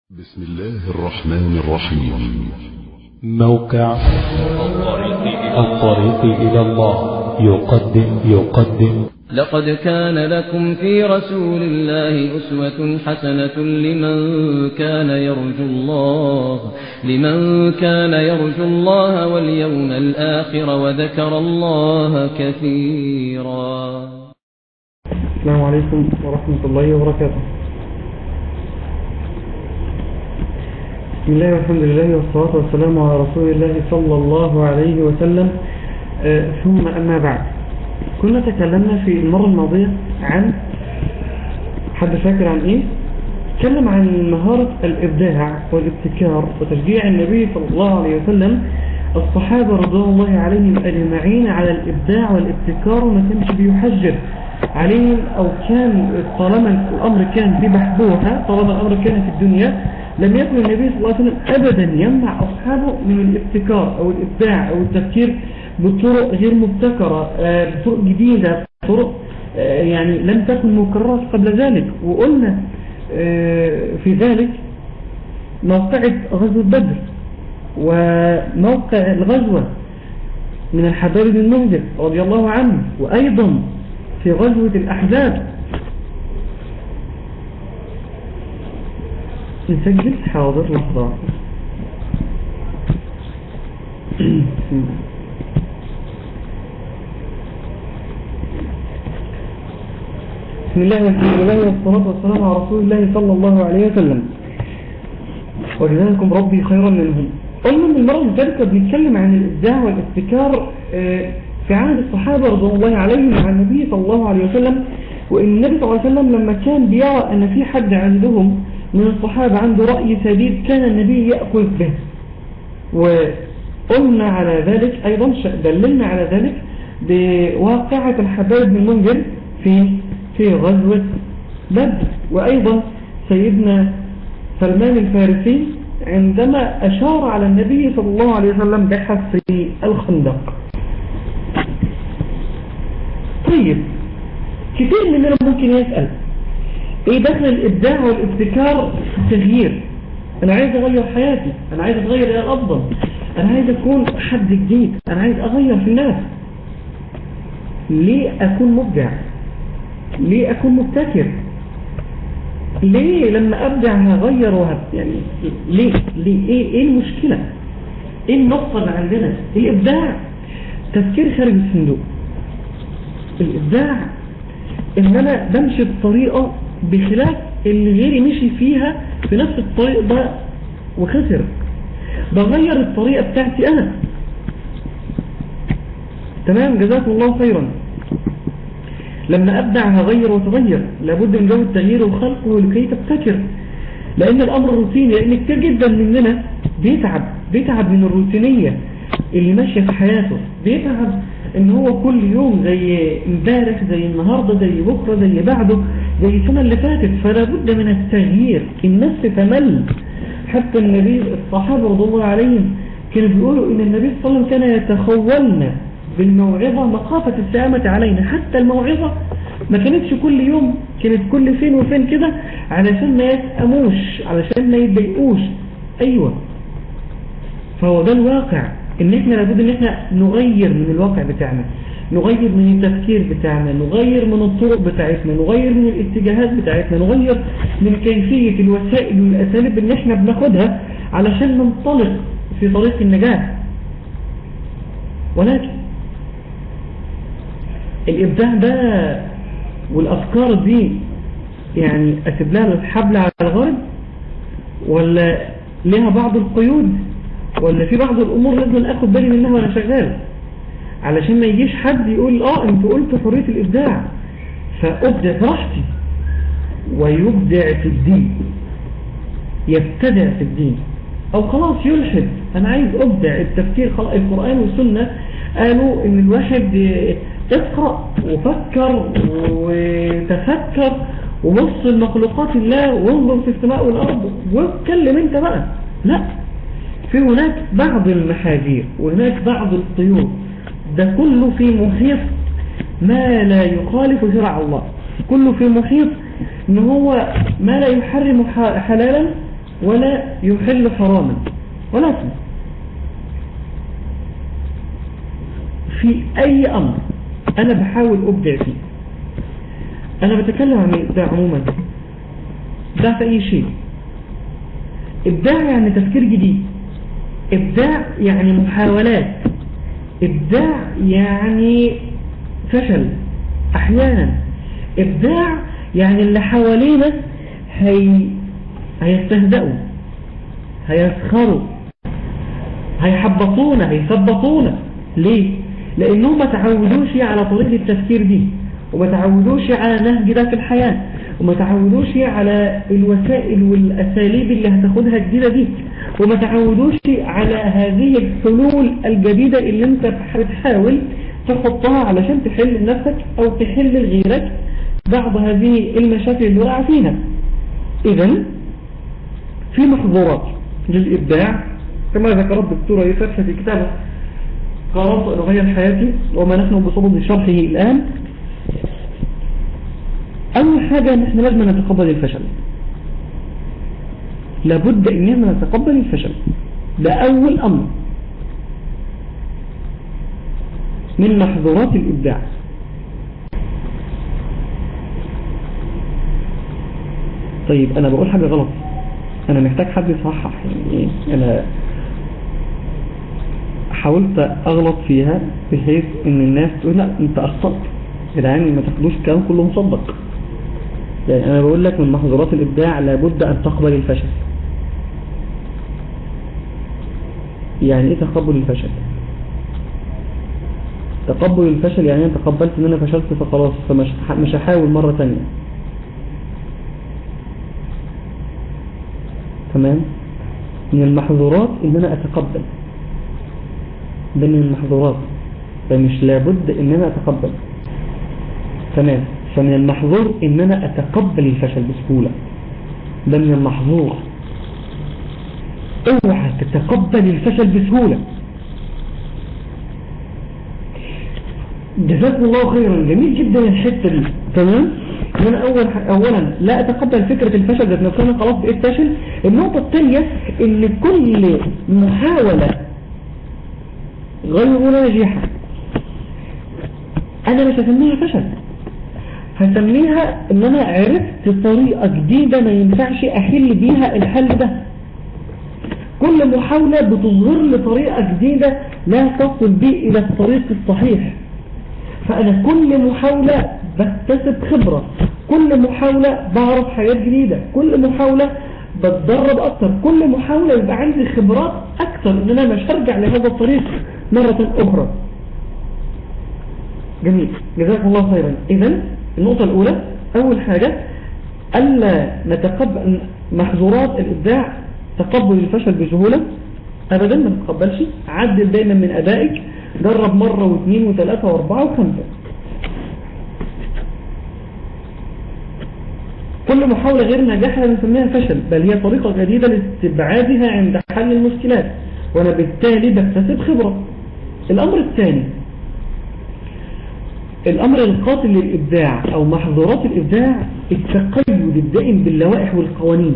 بسم الله الرحمن الرحيم موقع الطريق إلى الله يقدم يقدم لقد كان لكم في رسول الله أسوة حسنة لمن كان يرجو الله لمن كان يرجو الله واليوم الآخر وذكر الله كثيرا السلام عليكم ورحمة الله وبركاته بسم الله والحمد لله والصلاة والسلام على رسول الله صلى الله عليه وسلم آه، ثم أما بعد كنا تكلمنا في المرة الماضية عن حد فاكر عن إيه؟ تكلم عن مهارة الإبداع والابتكار وتشجيع النبي صلى الله عليه وسلم الصحابة رضوان الله عليهم أجمعين على الإبداع والابتكار وما كانش بيحجر عليهم أو كان طالما الأمر كان في بحبوها طالما الأمر كان في الدنيا لم يكن النبي صلى الله عليه وسلم أبدا يمنع أصحابه من الابتكار أو الإبداع أو التفكير بطرق غير مبتكرة آه، بطرق جديدة طرق آه، يعني لم تكن مكررة قبل ذلك وقلنا آه، في ذلك موقعة غزوة بدر وموقع الغزوة من الحباب بن المنذر رضي الله عنه وأيضا في غزوة الأحزاب نسجل حاضر لحظة بسم الله والحمد لله والصلاة والسلام على رسول الله صلى الله عليه وسلم وجزاكم ربي خيرا منهم قلنا من المرة اللي فاتت بنتكلم عن الإبداع والابتكار آه، في عهد الصحابة رضوان الله عليهم مع النبي صلى الله عليه وسلم وإن النبي صلى الله عليه وسلم لما كان بيرى أن في حد عندهم من الصحابة عنده رأي سديد كان النبي يأخذ به وقلنا على ذلك أيضا دللنا على ذلك بواقعة الحباب بن منذر في في غزوة بدر وأيضا سيدنا سلمان الفارسي عندما أشار على النبي صلى الله عليه وسلم بحفر الخندق طيب كثير مننا ممكن يسأل ايه دخل الابداع والابتكار في التغيير انا عايز اغير حياتي انا عايز اتغير الى الافضل انا عايز اكون حد جديد انا عايز اغير في الناس ليه اكون مبدع ليه اكون مبتكر ليه لما ابدع هغير وهب يعني ليه ليه ايه ايه المشكلة ايه النقطة اللي عندنا الابداع تفكير خارج الصندوق الابداع ان انا بمشي بطريقة بخلاف اللي غيري مشي فيها في نفس الطريق ده وخسر بغير الطريقة بتاعتي انا تمام جزاكم الله خيرا لما ابدع هغير وتغير لابد من جو التغيير والخلق ولكي تبتكر لان الامر روتيني لان كتير جدا مننا بيتعب بيتعب من الروتينية اللي ماشية في حياته بيتعب ان هو كل يوم زي امبارح زي النهاردة زي بكرة زي بعده زي السنة اللي فاتت فلا بد من التغيير النفس تمل حتى النبي الصحابة رضي الله عليهم كانوا بيقولوا ان النبي صلى الله عليه وسلم كان يتخولنا بالموعظة مخافة السلامة علينا حتى الموعظة ما كانتش كل يوم كانت كل فين وفين كده علشان ما يسأموش علشان ما يتضايقوش ايوه فهو ده الواقع ان احنا لابد ان احنا نغير من الواقع بتاعنا نغير من التفكير بتاعنا نغير من الطرق بتاعتنا نغير من الاتجاهات بتاعتنا نغير من كيفية الوسائل والاساليب اللي احنا بناخدها علشان ننطلق في طريق النجاح ولكن الابداع ده والافكار دي يعني اسيب لها الحبل على الغرب ولا لها بعض القيود ولا في بعض الامور لازم اخد بالي منها وانا شغال علشان ما يجيش حد يقول اه انت قلت حرية الابداع فابدع براحتي ويبدع في الدين يبتدع في الدين او خلاص يلحد انا عايز ابدع التفكير خلاص القرآن والسنة قالوا ان الواحد اقرأ وفكر وتفكر وبص لمخلوقات الله وانظر في السماء والارض واتكلم انت بقى لا في هناك بعض المحاذير وهناك بعض القيود ده كله في محيط ما لا يخالف شرع الله كله في محيط ان هو ما لا يحرم حلالا ولا يحل حراما ولكن في أي أمر أنا بحاول أبدع فيه أنا بتكلم عن الإبداع عموما إبداع في أي شيء إبداع يعني تفكير جديد إبداع يعني محاولات إبداع يعني فشل أحيانا إبداع يعني اللي حوالينا هي هيستهزئوا هيسخروا هيحبطونا هيثبطونا ليه؟ لأنهم ما تعودوش على طريقة التفكير دي وما تعودوش على نهج ده في الحياة وما تعودوش على الوسائل والأساليب اللي هتاخدها جديدة دي وما تعودوش على هذه الحلول الجديدة اللي انت بتحاول تحطها علشان تحل لنفسك او تحل لغيرك بعض هذه المشاكل اللي وقع فيها اذا في محظورات للإبداع كما ذكرت الدكتورة يفتح في كتابه قررت أن أغير حياتي وما نحن بصدد شرحه الآن أول حاجة نحن لازم نتقبل الفشل لابد أننا نتقبل الفشل ده أول أمر من محظورات الإبداع طيب أنا بقول حاجة غلط أنا محتاج حد يصحح يعني أنا حاولت أغلط فيها بحيث إن الناس تقول لا أنت أخطأت يعني ما تاخدوش الكلام كله مصدق يعني أنا بقول لك من محظورات الإبداع لابد أن تقبل الفشل يعني إيه تقبل الفشل تقبل الفشل يعني أنا تقبلت إن أنا فشلت فخلاص فمش مش هحاول مرة تانية تمام من المحظورات إن أنا أتقبل ده من المحظورات فمش لابد إن أنا أتقبل تمام فمن المحظور إن أنا أتقبل الفشل بسهولة ده من المحظور اوعى تتقبل الفشل بسهولة جزاكم الله خيرا جميل جدا الحتة دي تمام انا اول اولا لا اتقبل فكرة الفشل ذات نفسها انا خلاص بقيت فاشل النقطة الثانية ان كل محاولة غير ناجحة انا مش هسميها فشل هسميها ان انا عرفت طريقة جديدة ما ينفعش احل بيها الحل ده كل محاولة بتظهر لي طريقة جديدة لا تصل بي الى الطريق الصحيح فانا كل محاولة بكتسب خبرة كل محاولة بعرف حاجات جديدة كل محاولة بتدرب اكتر كل محاولة يبقى عندي خبرات اكتر ان انا مش هرجع لهذا الطريق مرة اخرى جميل جزاكم الله خيرا اذا النقطة الاولى اول حاجة الا نتقبل محظورات الابداع تقبل الفشل بسهولة ابدا ما تتقبلش عدل دايما من ادائك جرب مرة واثنين وثلاثة واربعة وخمسة كل محاولة غير ناجحة بنسميها فشل بل هي طريقة جديدة لاستبعادها عند حل المشكلات وانا بالتالي بكتسب خبرة الامر الثاني الامر القاتل للابداع او محظورات الابداع التقيد الدائم باللوائح والقوانين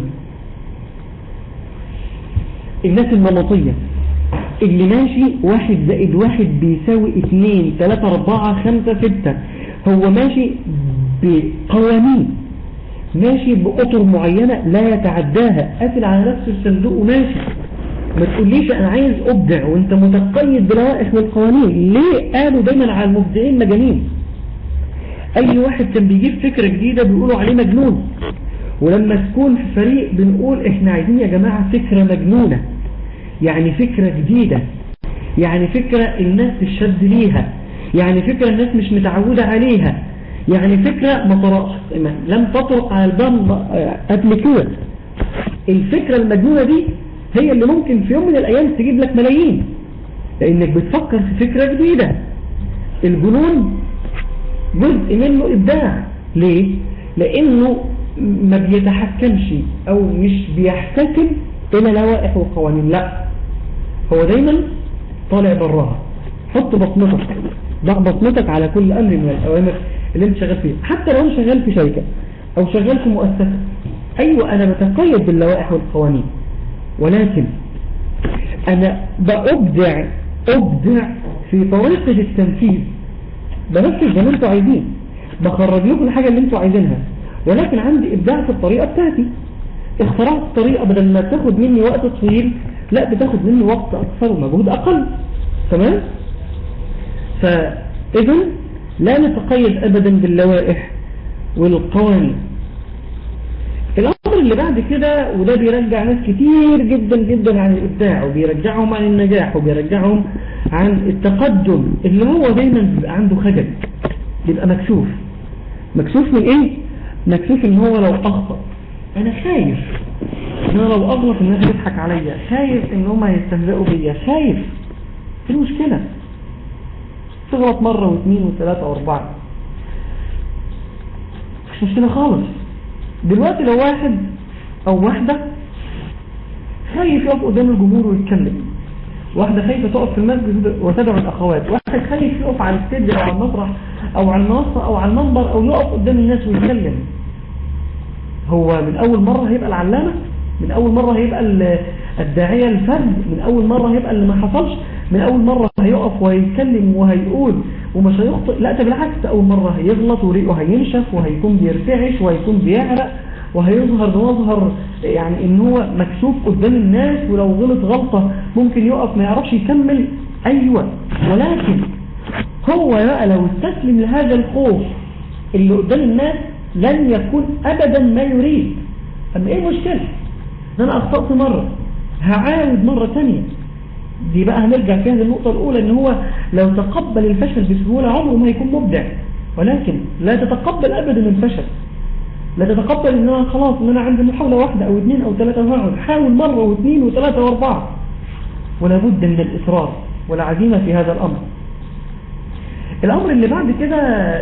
الناس النمطية اللي ماشي واحد زائد واحد بيساوي اتنين تلاتة اربعة خمسة ستة هو ماشي بقوانين ماشي بأطر معينة لا يتعداها قافل على نفسه الصندوق وماشي ما تقوليش انا عايز ابدع وانت متقيد باللوائح والقوانين ليه قالوا دايما على المبدعين مجانين اي واحد كان بيجيب فكرة جديدة بيقولوا عليه مجنون ولما تكون في فريق بنقول احنا عايزين يا جماعة فكرة مجنونة يعني فكرة جديدة يعني فكرة الناس تشد ليها يعني فكرة الناس مش متعودة عليها يعني فكرة ما طرقش لم تطرق على الباب قبل كده الفكرة المجنونة دي هي اللي ممكن في يوم من الأيام تجيب لك ملايين لأنك بتفكر في فكرة جديدة الجنون جزء منه إبداع ليه؟ لأنه ما بيتحكمش أو مش بيحتكم إلى لوائح وقوانين لا هو دايما طالع براها حط بصمتك ضع بصمتك على كل أمر من الأوامر اللي انت شغال فيه حتى لو انت شغال في شركة او شغال في مؤسسة أيوة أنا بتقيد باللوائح والقوانين ولكن أنا بأبدع أبدع في طريقة التنفيذ بنفذ زي ما انتوا عايزين بخرج لكم الحاجة اللي انتوا عايزينها ولكن عندي إبداع في الطريقة بتاعتي اخترعت طريقة بدل ما تاخد مني وقت طويل لا بتاخد مني وقت أكثر ومجهود أقل تمام فإذا لا نتقيد أبدا باللوائح والقوانين الأمر اللي بعد كده وده بيرجع ناس كتير جدا جدا عن الإبداع وبيرجعهم عن النجاح وبيرجعهم عن التقدم اللي هو دايما بيبقى عنده خجل بيبقى مكسوف مكسوف من ايه؟ مكسوف ان هو لو أخطأ أنا خايف ان انا لو أغلط الناس تضحك عليا خايف ان هم يستهزئوا بيا خايف ايه المشكلة تغلط مرة واثنين وثلاثة واربعة مش مشكلة خالص دلوقتي لو واحد او واحدة خايف يقف قدام الجمهور ويتكلم واحدة خايفة تقف في المسجد وتدعو الأخوات واحد خايف يقف على الستيج أو على المسرح أو على المنصة أو على المنبر أو يقف قدام الناس ويتكلم هو من أول مرة هيبقى العلامة من أول مرة هيبقى الداعية الفرد من أول مرة هيبقى اللي ما حصلش من أول مرة هيقف وهيتكلم وهيقول ومش هيخطئ لا ده بالعكس أول مرة هيغلط وريقه هينشف وهيكون بيرتعش وهيكون بيعرق وهيظهر بمظهر يعني ان هو مكسوف قدام الناس ولو غلط غلطة ممكن يقف ما يعرفش يكمل ايوه ولكن هو بقى لو استسلم لهذا الخوف اللي قدام الناس لن يكون ابدا ما يريد اما ايه المشكلة ان انا اخطأت مرة هعاود مرة ثانيه دي بقى هنرجع في هذه النقطة الاولى ان هو لو تقبل الفشل بسهولة عمره ما هيكون مبدع ولكن لا تتقبل ابدا الفشل لا تتقبل ان انا خلاص ان انا عندي محاولة واحدة او اثنين او ثلاثة وهقعد حاول مرة واثنين وثلاثة واربعة ولا بد من الاصرار والعزيمة في هذا الامر الامر اللي بعد كده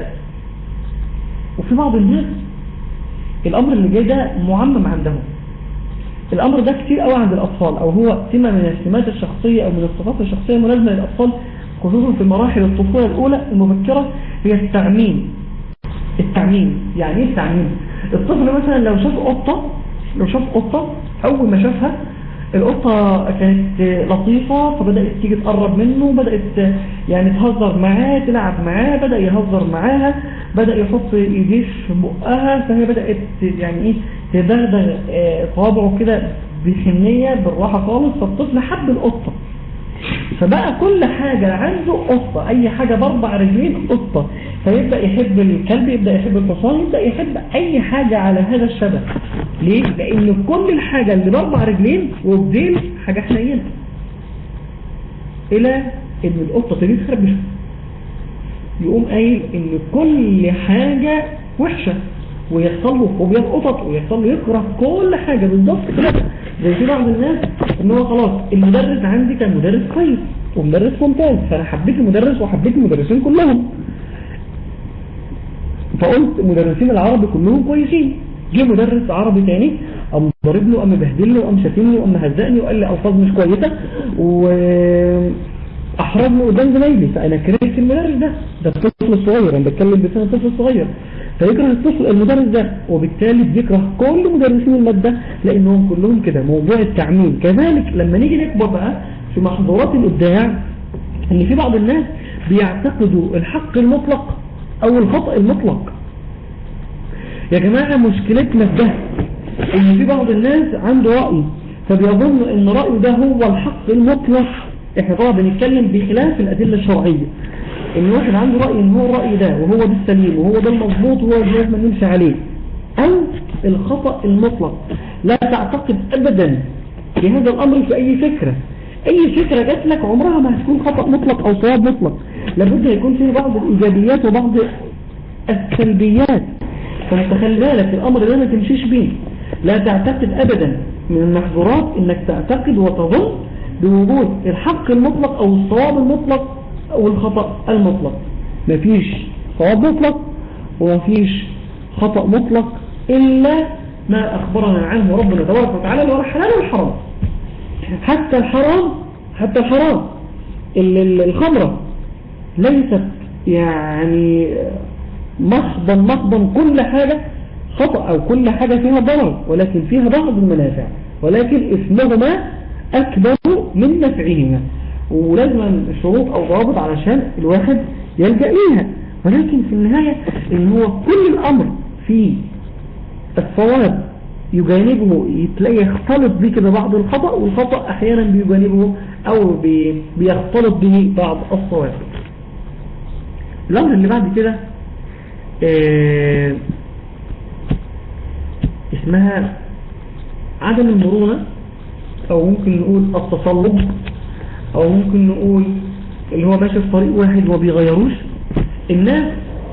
وفي بعض الناس الامر اللي جاي ده معمم عندهم الامر ده كتير قوي عند الاطفال او هو سمة من السمات الشخصية او من الصفات الشخصية الملازمة للاطفال خصوصا في مراحل الطفولة الاولى المبكرة هي التعميم التعميم يعني ايه التعميم الطفل مثلا لو شاف قطة لو شاف قطة اول ما شافها القطة كانت لطيفة فبدأت تيجي تقرب منه بدأت يعني تهزر معاه تلعب معاه بدأ يهزر معاها بدأ يحط ايديه في بقها فهي بدأت يعني ايه تدغدغ طابعه كده بحنية بالراحة خالص فالطفل حب القطة فبقى كل حاجة عنده قطة أي حاجة باربع رجلين قطة فيبدأ يحب الكلب يبدأ يحب الحصان يبدأ يحب أي حاجة على هذا الشبه ليه؟ لأن كل الحاجة اللي باربع رجلين وبدين حاجة حنينة إلى إن القطة تجي تخربشه يقوم قايل إن كل حاجة وحشة ويحصل له فوبيا القطط ويحصل له يكره كل حاجة بالظبط كده زي في بعض الناس ان هو خلاص المدرس عندي كان مدرس كويس ومدرس ممتاز فانا حبيت المدرس وحبيت المدرسين كلهم فقلت مدرسين العربي كلهم كويسين جه مدرس عربي تاني قام ضارب له قام بهدل له قام شاتمني وقام مهزقني وقال لي الفاظ مش كويسه و احرجني قدام زمايلي فانا كرهت المدرس ده ده الطفل الصغير انا بتكلم بسنه الطفل الصغير فيكره الطفل المدرس ده وبالتالي بيكره كل مدرسين المادة لانهم كلهم كده موضوع التعميم كذلك لما نيجي نكبر بقى في محظورات الابداع ان في بعض الناس بيعتقدوا الحق المطلق او الخطأ المطلق يا جماعة مشكلتنا في ده ان في بعض الناس عنده رأي فبيظن ان رأيه ده هو الحق المطلق احنا طبعا بنتكلم بخلاف الادلة الشرعية ان واحد عنده رأي ان هو الرأي ده وهو ده السليم وهو ده المضبوط وهو ده لازم نمشي عليه او الخطأ المطلق لا تعتقد ابدا في هذا الامر في اي فكرة اي فكرة جات لك عمرها ما هتكون خطأ مطلق او صواب مطلق لابد يكون فيه بعض الايجابيات وبعض السلبيات فانت خلي بالك الامر ده ما تمشيش بيه لا تعتقد ابدا من المحظورات انك تعتقد وتظن بوجود الحق المطلق او الصواب المطلق او الخطأ المطلق مفيش صواب مطلق ومفيش خطأ مطلق الا ما اخبرنا عنه ربنا تبارك وتعالى اللي هو الحلال والحرام حتى الحرام حتى الحرام الخمرة ليست يعني محضا محضا كل حاجة خطأ أو كل حاجة فيها ضرر ولكن فيها بعض المنافع ولكن اسمهما أكبر من نفعهما ولازم شروط أو ضوابط علشان الواحد يلجأ ليها ولكن في النهاية إن هو كل الأمر في الصواب يجانبه تلاقي يختلط به كده بعض الخطأ والخطأ أحيانا بيجانبه أو بي بيختلط به بعض الصواب الأمر اللي بعد كده اه اسمها عدم المرونة أو ممكن نقول التصلب أو ممكن نقول اللي هو ماشي في طريق واحد وما بيغيروش الناس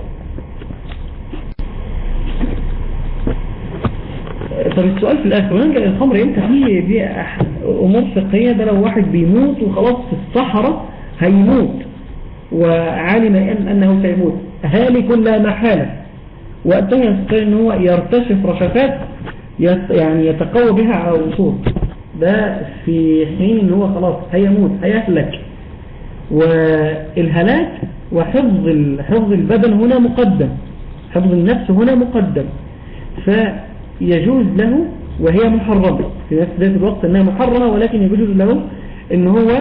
طب السؤال في الآخر ونرجع الخمر امتى في دي أمور فقهية ده لو واحد بيموت وخلاص في الصحراء هيموت وعالم أن أنه سيموت هالك لا محالة وقتها يستطيع أن هو يرتشف رشفات يعني يتقوى بها على الوصول ده في حين أن هو خلاص هيموت هيهلك والهلاك وحفظ حفظ البدن هنا مقدم حفظ النفس هنا مقدم فيجوز له وهي محرمة في نفس ذات الوقت أنها محرمة ولكن يجوز له أن هو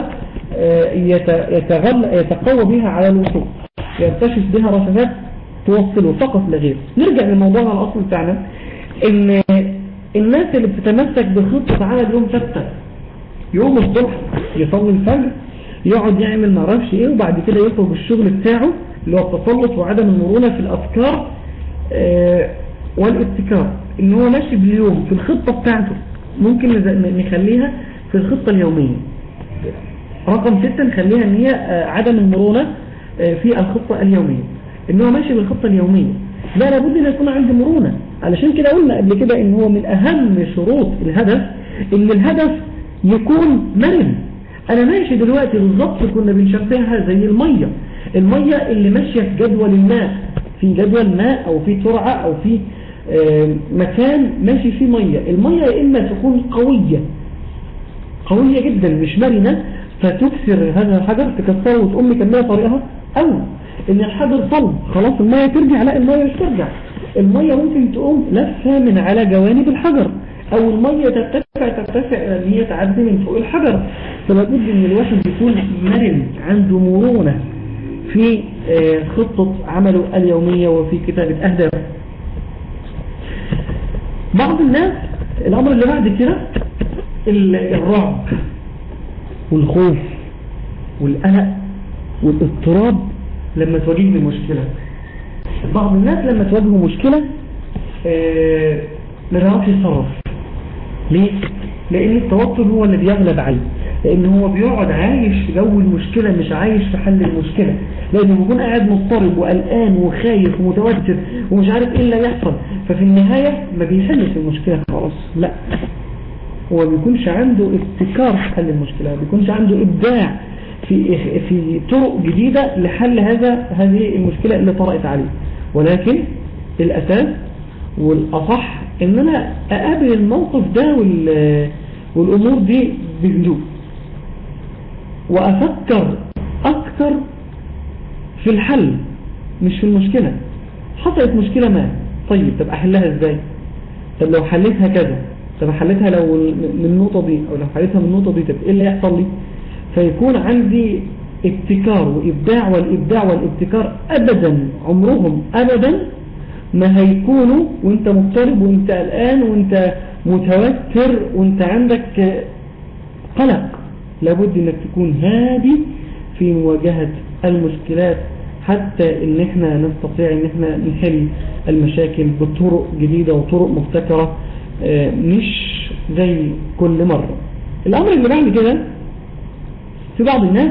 يتغل يتقوى بها على الوصول يرتشف بها رشفات توصله فقط لغير نرجع للموضوع على الأصل بتاعنا ان الناس اللي بتتمسك بخطة عمل يوم ثابته يوم الصبح يصلي الفجر يقعد يعمل ما اعرفش ايه وبعد كده يخرج الشغل بتاعه اللي هو التسلط وعدم المرونة في الافكار آه والابتكار ان هو ماشي باليوم في الخطة بتاعته ممكن نخليها في الخطة اليومية رقم ستة نخليها ان هي آه عدم المرونة آه في الخطة اليومية ان هو ماشي بالخطة اليومية لا لابد ان يكون عندي مرونة علشان كده قلنا قبل كده ان هو من اهم شروط الهدف ان الهدف يكون مرن انا ماشي دلوقتي بالظبط كنا بنشبهها زي المية المية اللي ماشية في جدول الماء في جدول ماء او في ترعة او في مكان ماشي فيه مية المية يا اما تكون قوية قوية جدا مش مرنة فتكسر هذا الحجر تكسره وتقوم مكملة طريقها او ان الحجر صلب خلاص المية ترجع لا المية مش ترجع المية ممكن تقوم لفة من على جوانب الحجر او المية ترتفع ترتفع الى ان هي تعدي من فوق الحجر فلابد ان الواحد يكون مرن عنده مرونة في خطة عمله اليومية وفي كتابة اهداف بعض الناس الامر اللي بعد كده الرعب والخوف والقلق والاضطراب لما تواجهني مشكلة بعض الناس لما تواجهه مشكلة آه ما بيعرفش يتصرف ليه؟ لأن التوتر هو اللي بيغلب عليه لأن هو بيقعد عايش في جو المشكلة مش عايش في حل المشكلة لأنه بيكون قاعد مضطرب وقلقان وخايف ومتوتر ومش عارف إيه اللي يحصل ففي النهاية ما بيحلش المشكلة خلاص لا هو بيكونش عنده ابتكار في حل المشكلة ما بيكونش عنده إبداع في في طرق جديدة لحل هذا هذه المشكلة اللي طرأت عليه ولكن الأساس والأصح إن أنا أقابل الموقف ده والأمور دي بهدوء وأفكر أكثر في الحل مش في المشكلة حصلت مشكلة ما طيب طب أحلها إزاي طب لو حلتها كذا طب حلتها لو من النقطة دي أو لو حلتها من النقطة دي طب إيه اللي يحصل لي فيكون عندي ابتكار وإبداع والإبداع والابتكار أبدا عمرهم أبدا ما هيكونوا وانت مضطرب وانت قلقان وانت متوتر وانت عندك قلق لابد انك تكون هادي في مواجهة المشكلات حتى ان احنا نستطيع ان احنا نحل المشاكل بطرق جديدة وطرق مبتكرة مش زي كل مرة الامر اللي بعد كده في بعض الناس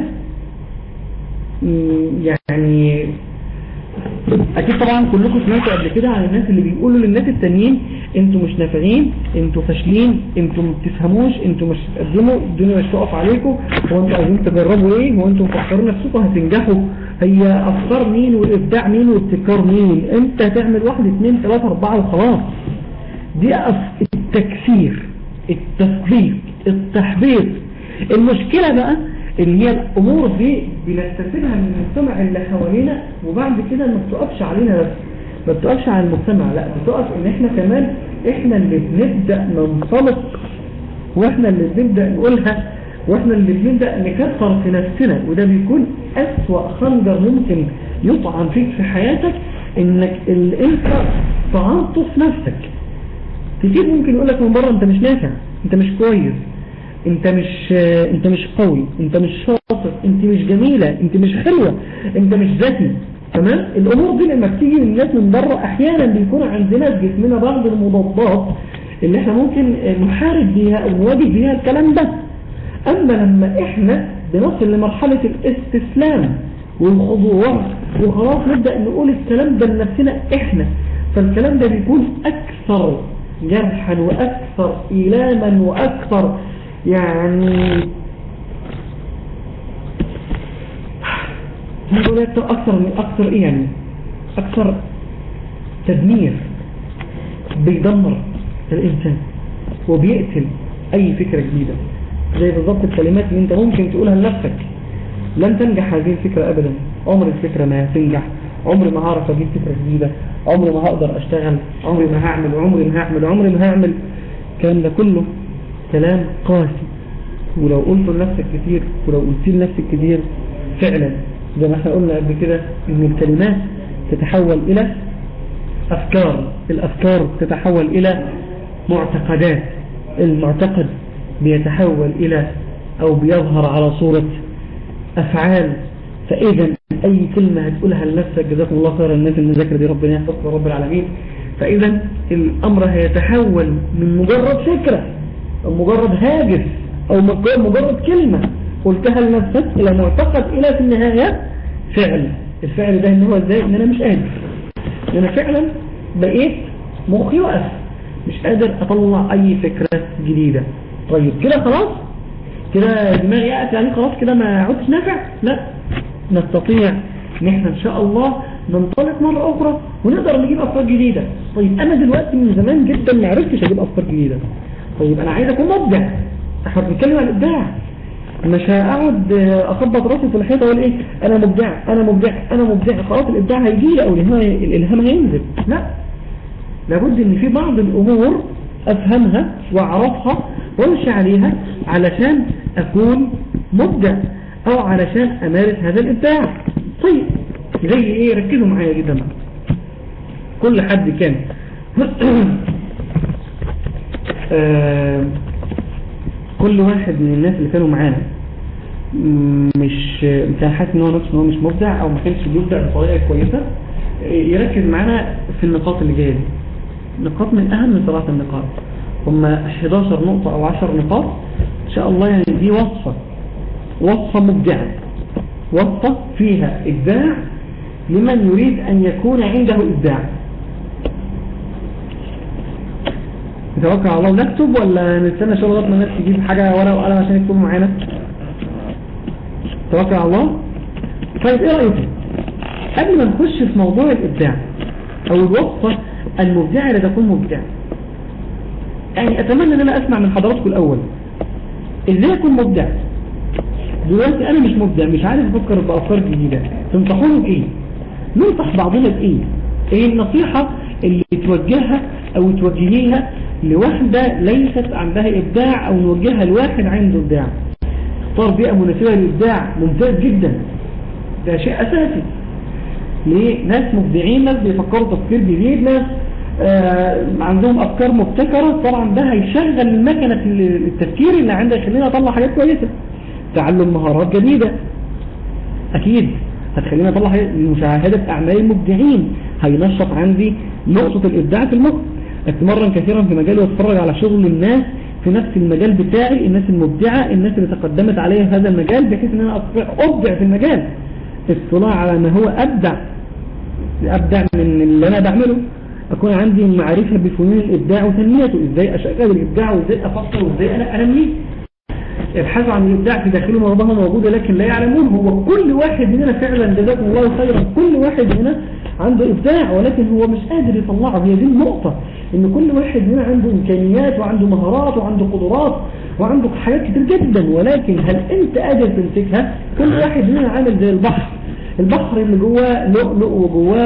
يعني اكيد طبعا كلكم سمعتوا قبل كده عن الناس اللي بيقولوا للناس التانيين انتوا مش نافعين انتوا فاشلين انتوا ما بتفهموش انتوا مش تقدموا الدنيا مش تقف عليكم هو انتوا عايزين تجربوا ايه هو انتوا مفكرين نفسكم هتنجحوا هي افكار مين والابداع مين والابتكار مين انت هتعمل واحد اثنين ثلاثة اربعة وخلاص دي التكسير التثبيت التحبيط المشكلة بقى ان هي الامور دي بنكتسبها من المجتمع اللي حوالينا وبعد كده ما بتقفش علينا بس ما بتقفش على المجتمع لا بتقف ان احنا كمان احنا اللي بنبدأ ننطلق واحنا اللي بنبدأ نقولها واحنا اللي بنبدأ نكسر في نفسنا وده بيكون اسوأ خنجر ممكن يطعن فيك في حياتك انك ال- انت طعنته في نفسك كتير ممكن يقول لك من بره انت مش نافع انت مش كويس انت مش انت مش قوي انت مش شاطر انت مش جميلة انت مش حلوة انت مش ذكي تمام الامور دي لما بتيجي من الناس من بره احيانا بيكون عندنا في جسمنا بعض المضادات اللي احنا ممكن نحارب بيها او نواجه بيها الكلام ده اما لما احنا بنصل لمرحلة الاستسلام والخضوع وخلاص نبدأ نقول الكلام ده لنفسنا احنا فالكلام ده بيكون اكثر جرحا واكثر ايلاما واكثر يعني هذول أكثر أكثر من أكثر إيه يعني أكثر تدمير بيدمر الإنسان وبيقتل أي فكرة جديدة زي بالضبط الكلمات اللي أنت ممكن تقولها لنفسك لن تنجح هذه الفكرة أبدا عمر الفكرة ما تنجح عمري ما هعرف أجيب فكرة جديدة عمري ما هقدر أشتغل عمري ما هعمل عمري ما هعمل عمري ما هعمل الكلام ده كله كلام قاسي ولو قلت لنفسك كتير ولو قلت لنفسك كتير فعلا زي ما احنا قلنا قبل كده ان الكلمات تتحول الى افكار الافكار تتحول الى معتقدات المعتقد بيتحول الى او بيظهر على صورة افعال فاذا اي كلمة هتقولها لنفسك جزاكم الله خيرا الناس المذاكرة دي ربنا يحفظك رب العالمين فاذا الامر هيتحول من مجرد فكرة او مجرد هاجس او مجرد كلمة قلتها لنفسك الى معتقد الى في النهاية فعل الفعل ده ان هو ازاي ان انا مش قادر ان انا فعلا بقيت مخي وقف مش قادر اطلع اي فكرة جديدة طيب كده خلاص كده دماغي قاعد يعني خلاص كده ما عدتش نافع لا نستطيع ان احنا ان شاء الله ننطلق مرة اخرى ونقدر نجيب افكار جديدة طيب انا دلوقتي من زمان جدا ما عرفتش اجيب افكار جديدة طيب انا عايز اكون مبدع احنا بنتكلم عن الابداع مش هقعد اخبط راسي في الحيطه واقول ايه انا مبدع انا مبدع انا مبدع خلاص الابداع هيجي او الالهام هينزل لا لابد ان في بعض الامور افهمها واعرفها وامشي عليها علشان اكون مبدع او علشان امارس هذا الابداع طيب زي ايه ركزوا معايا جدا معايا. كل حد كان آه كل واحد من الناس اللي كانوا معانا مش كان حاسس ان هو نفسه ان هو مش مبدع او ما كانش بيبدع بطريقه كويسه يركز معانا في النقاط اللي جايه دي نقاط من اهم ثلاث النقاط هم 11 نقطه او 10 نقاط ان شاء الله يعني دي وصفه وصفه مبدعه وصفه فيها ابداع لمن يريد ان يكون عنده ابداع نتوكل على الله ونكتب ولا نستنى شغل لغايه ما الناس تجيب حاجه ورقه وقلم عشان يكتبوا معانا توكل على الله طيب ايه رايكم قبل ما نخش في موضوع الابداع او الوصفه المبدعه لتكون مبدع يعني اتمنى ان انا اسمع من حضراتكم الاول ازاي اكون مبدع دلوقتي انا مش مبدع مش عارف افكر بافكار جديده تنصحوني بايه ننصح بعضنا بايه ايه النصيحه اللي توجهها او توجهيها لواحدة ليست عندها إبداع أو نوجهها لواحد عنده إبداع اختار بيئة مناسبة للإبداع ممتاز جدا ده شيء أساسي ليه؟ ناس مبدعين ناس بيفكروا تفكير جديد ناس آه عندهم أفكار مبتكرة طبعا ده هيشغل المكنة التفكير اللي عندها يخلينا أطلع حاجات كويسة تعلم مهارات جديدة أكيد هتخلينا أطلع مشاهدة أعمال المبدعين هينشط عندي نقطة الإبداع في المخ اتمرن كثيرا في مجالي واتفرج على شغل الناس في نفس المجال بتاعي الناس المبدعة الناس اللي تقدمت عليا في هذا المجال بحيث ان انا ابدع في المجال اطلاع على ما هو ابدع ابدع من اللي انا بعمله اكون عندي معرفة بفنون الابداع وتنميته ازاي اشغل الابداع وازاي افكر وازاي انا انميه ابحثوا عن الابداع في داخله مرضها موجودة لكن لا يعلمون هو كل واحد مننا فعلا جزاكم الله خيرا كل واحد مننا عنده إبداع ولكن هو مش قادر يطلعه هي دي النقطة إن كل واحد هنا عنده إمكانيات وعنده مهارات وعنده قدرات وعنده حاجات كتير جدا ولكن هل أنت قادر تمسكها كل واحد هنا عامل زي البحر البحر اللي جواه لؤلؤ وجواه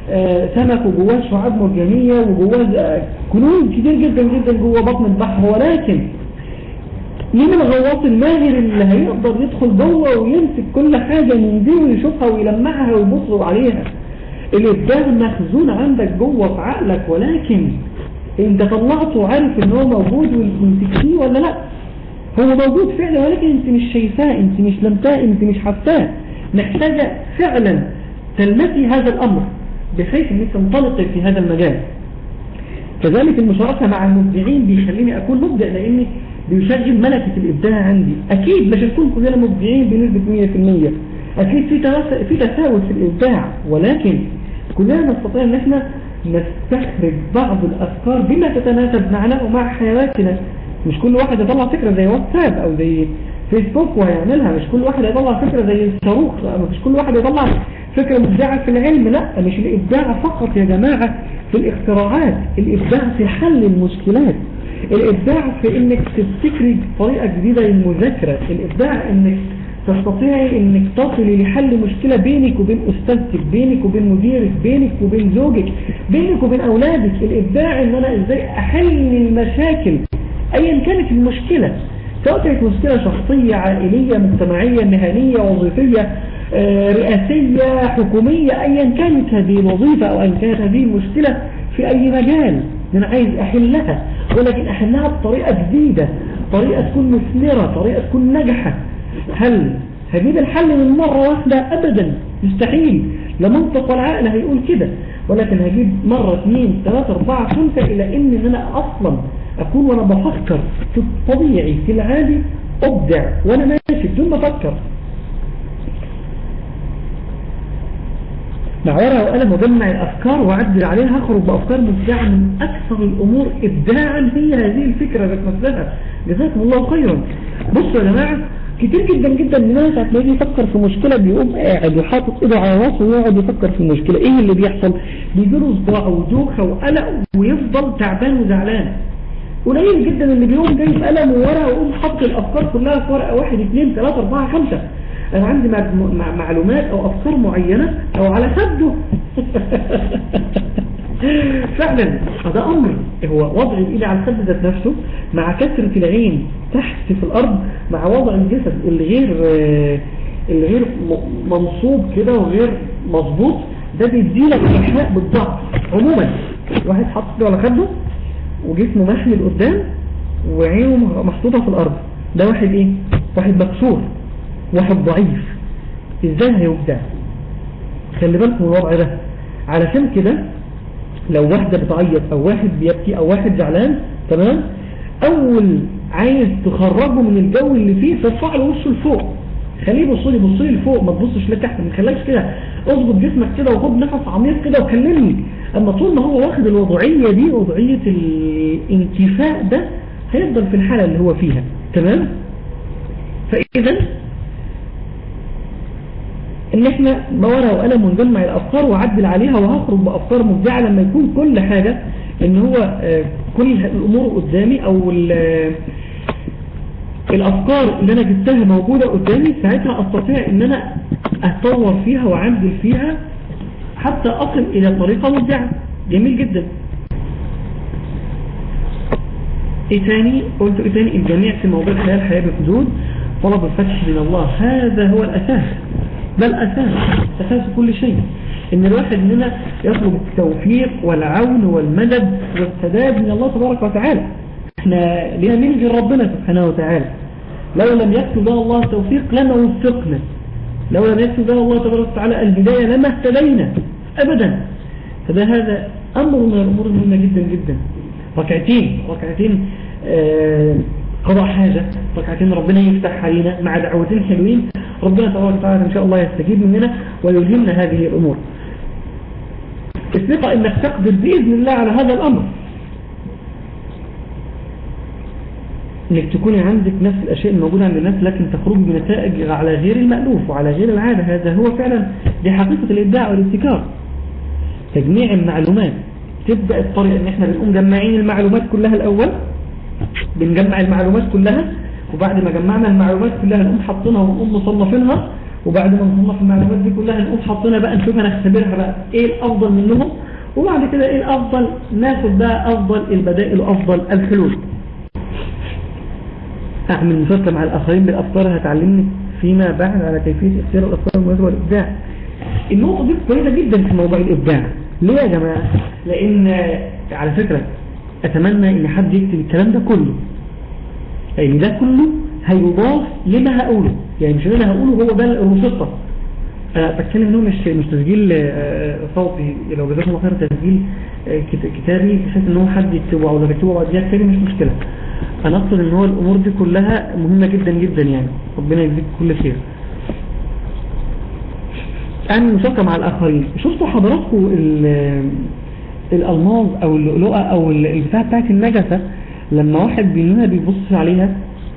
آه، سمك وجواه شعاب مرجانية وجواه آه، كنوز كتير جدا جدا جوه بطن البحر ولكن مين الغواص الماهر اللي هيقدر يدخل جوه ويمسك كل حاجة من دي ويشوفها ويلمعها ويبص عليها الإبداع مخزون عندك جوه في عقلك ولكن انت طلعته وعارف ان هو موجود وتكفيه ولا لا هو موجود فعلا ولكن انت مش شايفاه انت مش لمتاه انت مش حساه محتاجة فعلا تلمسي هذا الامر بحيث انك تنطلقي في هذا المجال كذلك المشاركة مع المبدعين بيخليني اكون مبدع لاني بيشغل ملكة الابداع عندي اكيد مش هنكون كلنا مبدعين بنسبة 100% اكيد في تواس- في تفاوت في الابداع ولكن كلنا نستطيع ان احنا نستخرج بعض الافكار بما تتناسب معنا ومع حياتنا مش كل واحد يطلع فكرة زي واتساب او زي فيسبوك وهيعملها مش كل واحد يطلع فكرة زي الصاروخ مش كل واحد يطلع فكرة مبدعة في العلم لا مش الابداع فقط يا جماعة في الاختراعات الابداع في حل المشكلات الابداع في انك تبتكري طريقة جديدة للمذاكرة الابداع انك تستطيعي انك تصلي لحل مشكلة بينك وبين استاذتك بينك وبين مديرك بينك وبين زوجك بينك وبين اولادك الابداع ان انا ازاي احل المشاكل ايا كانت المشكلة سواء كانت مشكلة شخصية عائلية مجتمعية مهنية وظيفية آه، رئاسية حكومية ايا كانت هذه الوظيفة او ايا كانت هذه المشكلة في اي مجال انا عايز احلها ولكن احلها بطريقة جديدة طريقة تكون مثمرة طريقة تكون ناجحة هل هجيب الحل من مرة واحدة ابدا مستحيل لا منطق ولا عقل هيقول كده ولكن هجيب مرة اثنين ثلاثة اربعة خمسة الى ان إن انا اصلا اكون وانا بفكر في الطبيعي في العادي ابدع وانا ماشي بدون ما افكر مع ورقة وقلم وجمع الافكار واعدل عليها هخرج بافكار مبدعة من اكثر الامور ابداعا هي هذه الفكرة ذات نفسها جزاكم الله خيرا بصوا يا جماعة كتير جدا جدا من الناس هتلاقيه يفكر في مشكلة بيقوم قاعد وحاطط ايده على راسه ويقعد يفكر في المشكلة ايه اللي بيحصل بيجيله صداع ودوخة وقلق ويفضل تعبان وزعلان قليل جدا اللي بيقوم جايب قلم وورقه ويقوم حاطط الافكار كلها في ورقه واحد اثنين ثلاثة اربعة خمسة انا عندي مع- مع- معلومات او افكار معينة او على خده فعلا هذا امر هو وضع الايد على الخد ذات نفسه مع كثرة العين تحت في الارض مع وضع الجسد الغير آه، الغير م- منصوب كده وغير مظبوط ده بيديلك ايحاء بالضعف عموما واحد حاطط ايده على خده وجسمه محمل قدام وعينه محطوطة في الارض ده واحد ايه واحد مكسور واحد ضعيف ازاي هيبدع خلي بالكم من الوضع ده علشان كده لو واحدة بتعيط او واحد بيبكي او واحد زعلان تمام اول عايز تخرجه من الجو اللي فيه ترفع له وشه لفوق خليه يبص لي بص لي لفوق ما تبصش لتحت ما تخليكش كده اظبط جسمك كده وخد نفس عميق كده وكلمني اما طول ما هو واخد الوضعية دي وضعية الانتفاء ده هيفضل في الحالة اللي هو فيها تمام فاذا ان احنا بورقه وقلم ونجمع الافكار واعدل عليها وهخرج بافكار مبدعه لما يكون كل حاجه ان هو آه، كل الامور قدامي او ال- آه، الافكار اللي انا جبتها موجوده قدامي ساعتها استطيع ان انا اتطور فيها واعدل فيها حتى اصل الى طريقه مبدعه جميل جدا ايه تاني قلت ايه تاني الجميع في موضوع الحياه الحياه بحدود طلب الفتح من الله هذا هو الاساس ده الأساس أساس كل شيء إن الواحد مننا يطلب التوفيق والعون والمدد والسداد من الله تبارك وتعالى احنا لنا مين غير ربنا سبحانه وتعالى لو لم يكتب لنا الله التوفيق لما وفقنا لو لم يكتب لنا الله تبارك وتعالى البداية لما اهتدينا أبدا فده هذا أمر من الأمور المهمة جدا جدا ركعتين ركعتين آه قضاء حاجة ركعتين ربنا يفتح علينا مع دعوتين حلوين ربنا تبارك وتعالى إن شاء الله يستجيب مننا ويلهمنا هذه الأمور الثقة إنك تقدر بإذن الله على هذا الأمر إنك تكوني عندك نفس الأشياء الموجودة عند الناس لكن تخرج بنتائج على غير المألوف وعلى غير العادة هذا هو فعلا دي حقيقة الإبداع والابتكار تجميع المعلومات تبدأ الطريقة إن إحنا بنقوم جمعين المعلومات كلها الأول بنجمع المعلومات كلها وبعد ما جمعنا المعلومات كلها نقوم حاطينها ونقوم مصنفينها وبعد ما نصنف المعلومات دي كلها نقوم حاطينها بقى نشوف هنختبرها بقى ايه الافضل منهم وبعد كده ايه الافضل ناخد بقى افضل البدائل وافضل الحلول اعمل مشاركة مع الاخرين بالافكار هتعلمني فيما بعد على كيفية اختيار الافكار المناسبة والابداع النقطة دي كويسة جدا في موضوع الابداع ليه يا جماعة لان على فكرة اتمنى ان حد يكتب الكلام ده كله لان ده كله هيضاف لما هقوله يعني مش اللي انا هقوله هو ده الوسطة انا بتكلم انه مش مش تسجيل آه، صوتي لو جزاكم الله خير تسجيل آه، كت- كتابي بحيث ان هو حد يكتبه او لو يكتبه بعديها كتابي مش مشكلة انا اقصد ان هو الامور دي كلها مهمة جدا جدا يعني ربنا يجزيك كل خير اعمل مشاركة مع الاخرين شفتوا حضراتكم ال- الالماظ او اللؤلؤة او ال- البتاع بتاعت النجسة لما واحد مننا بيبص عليها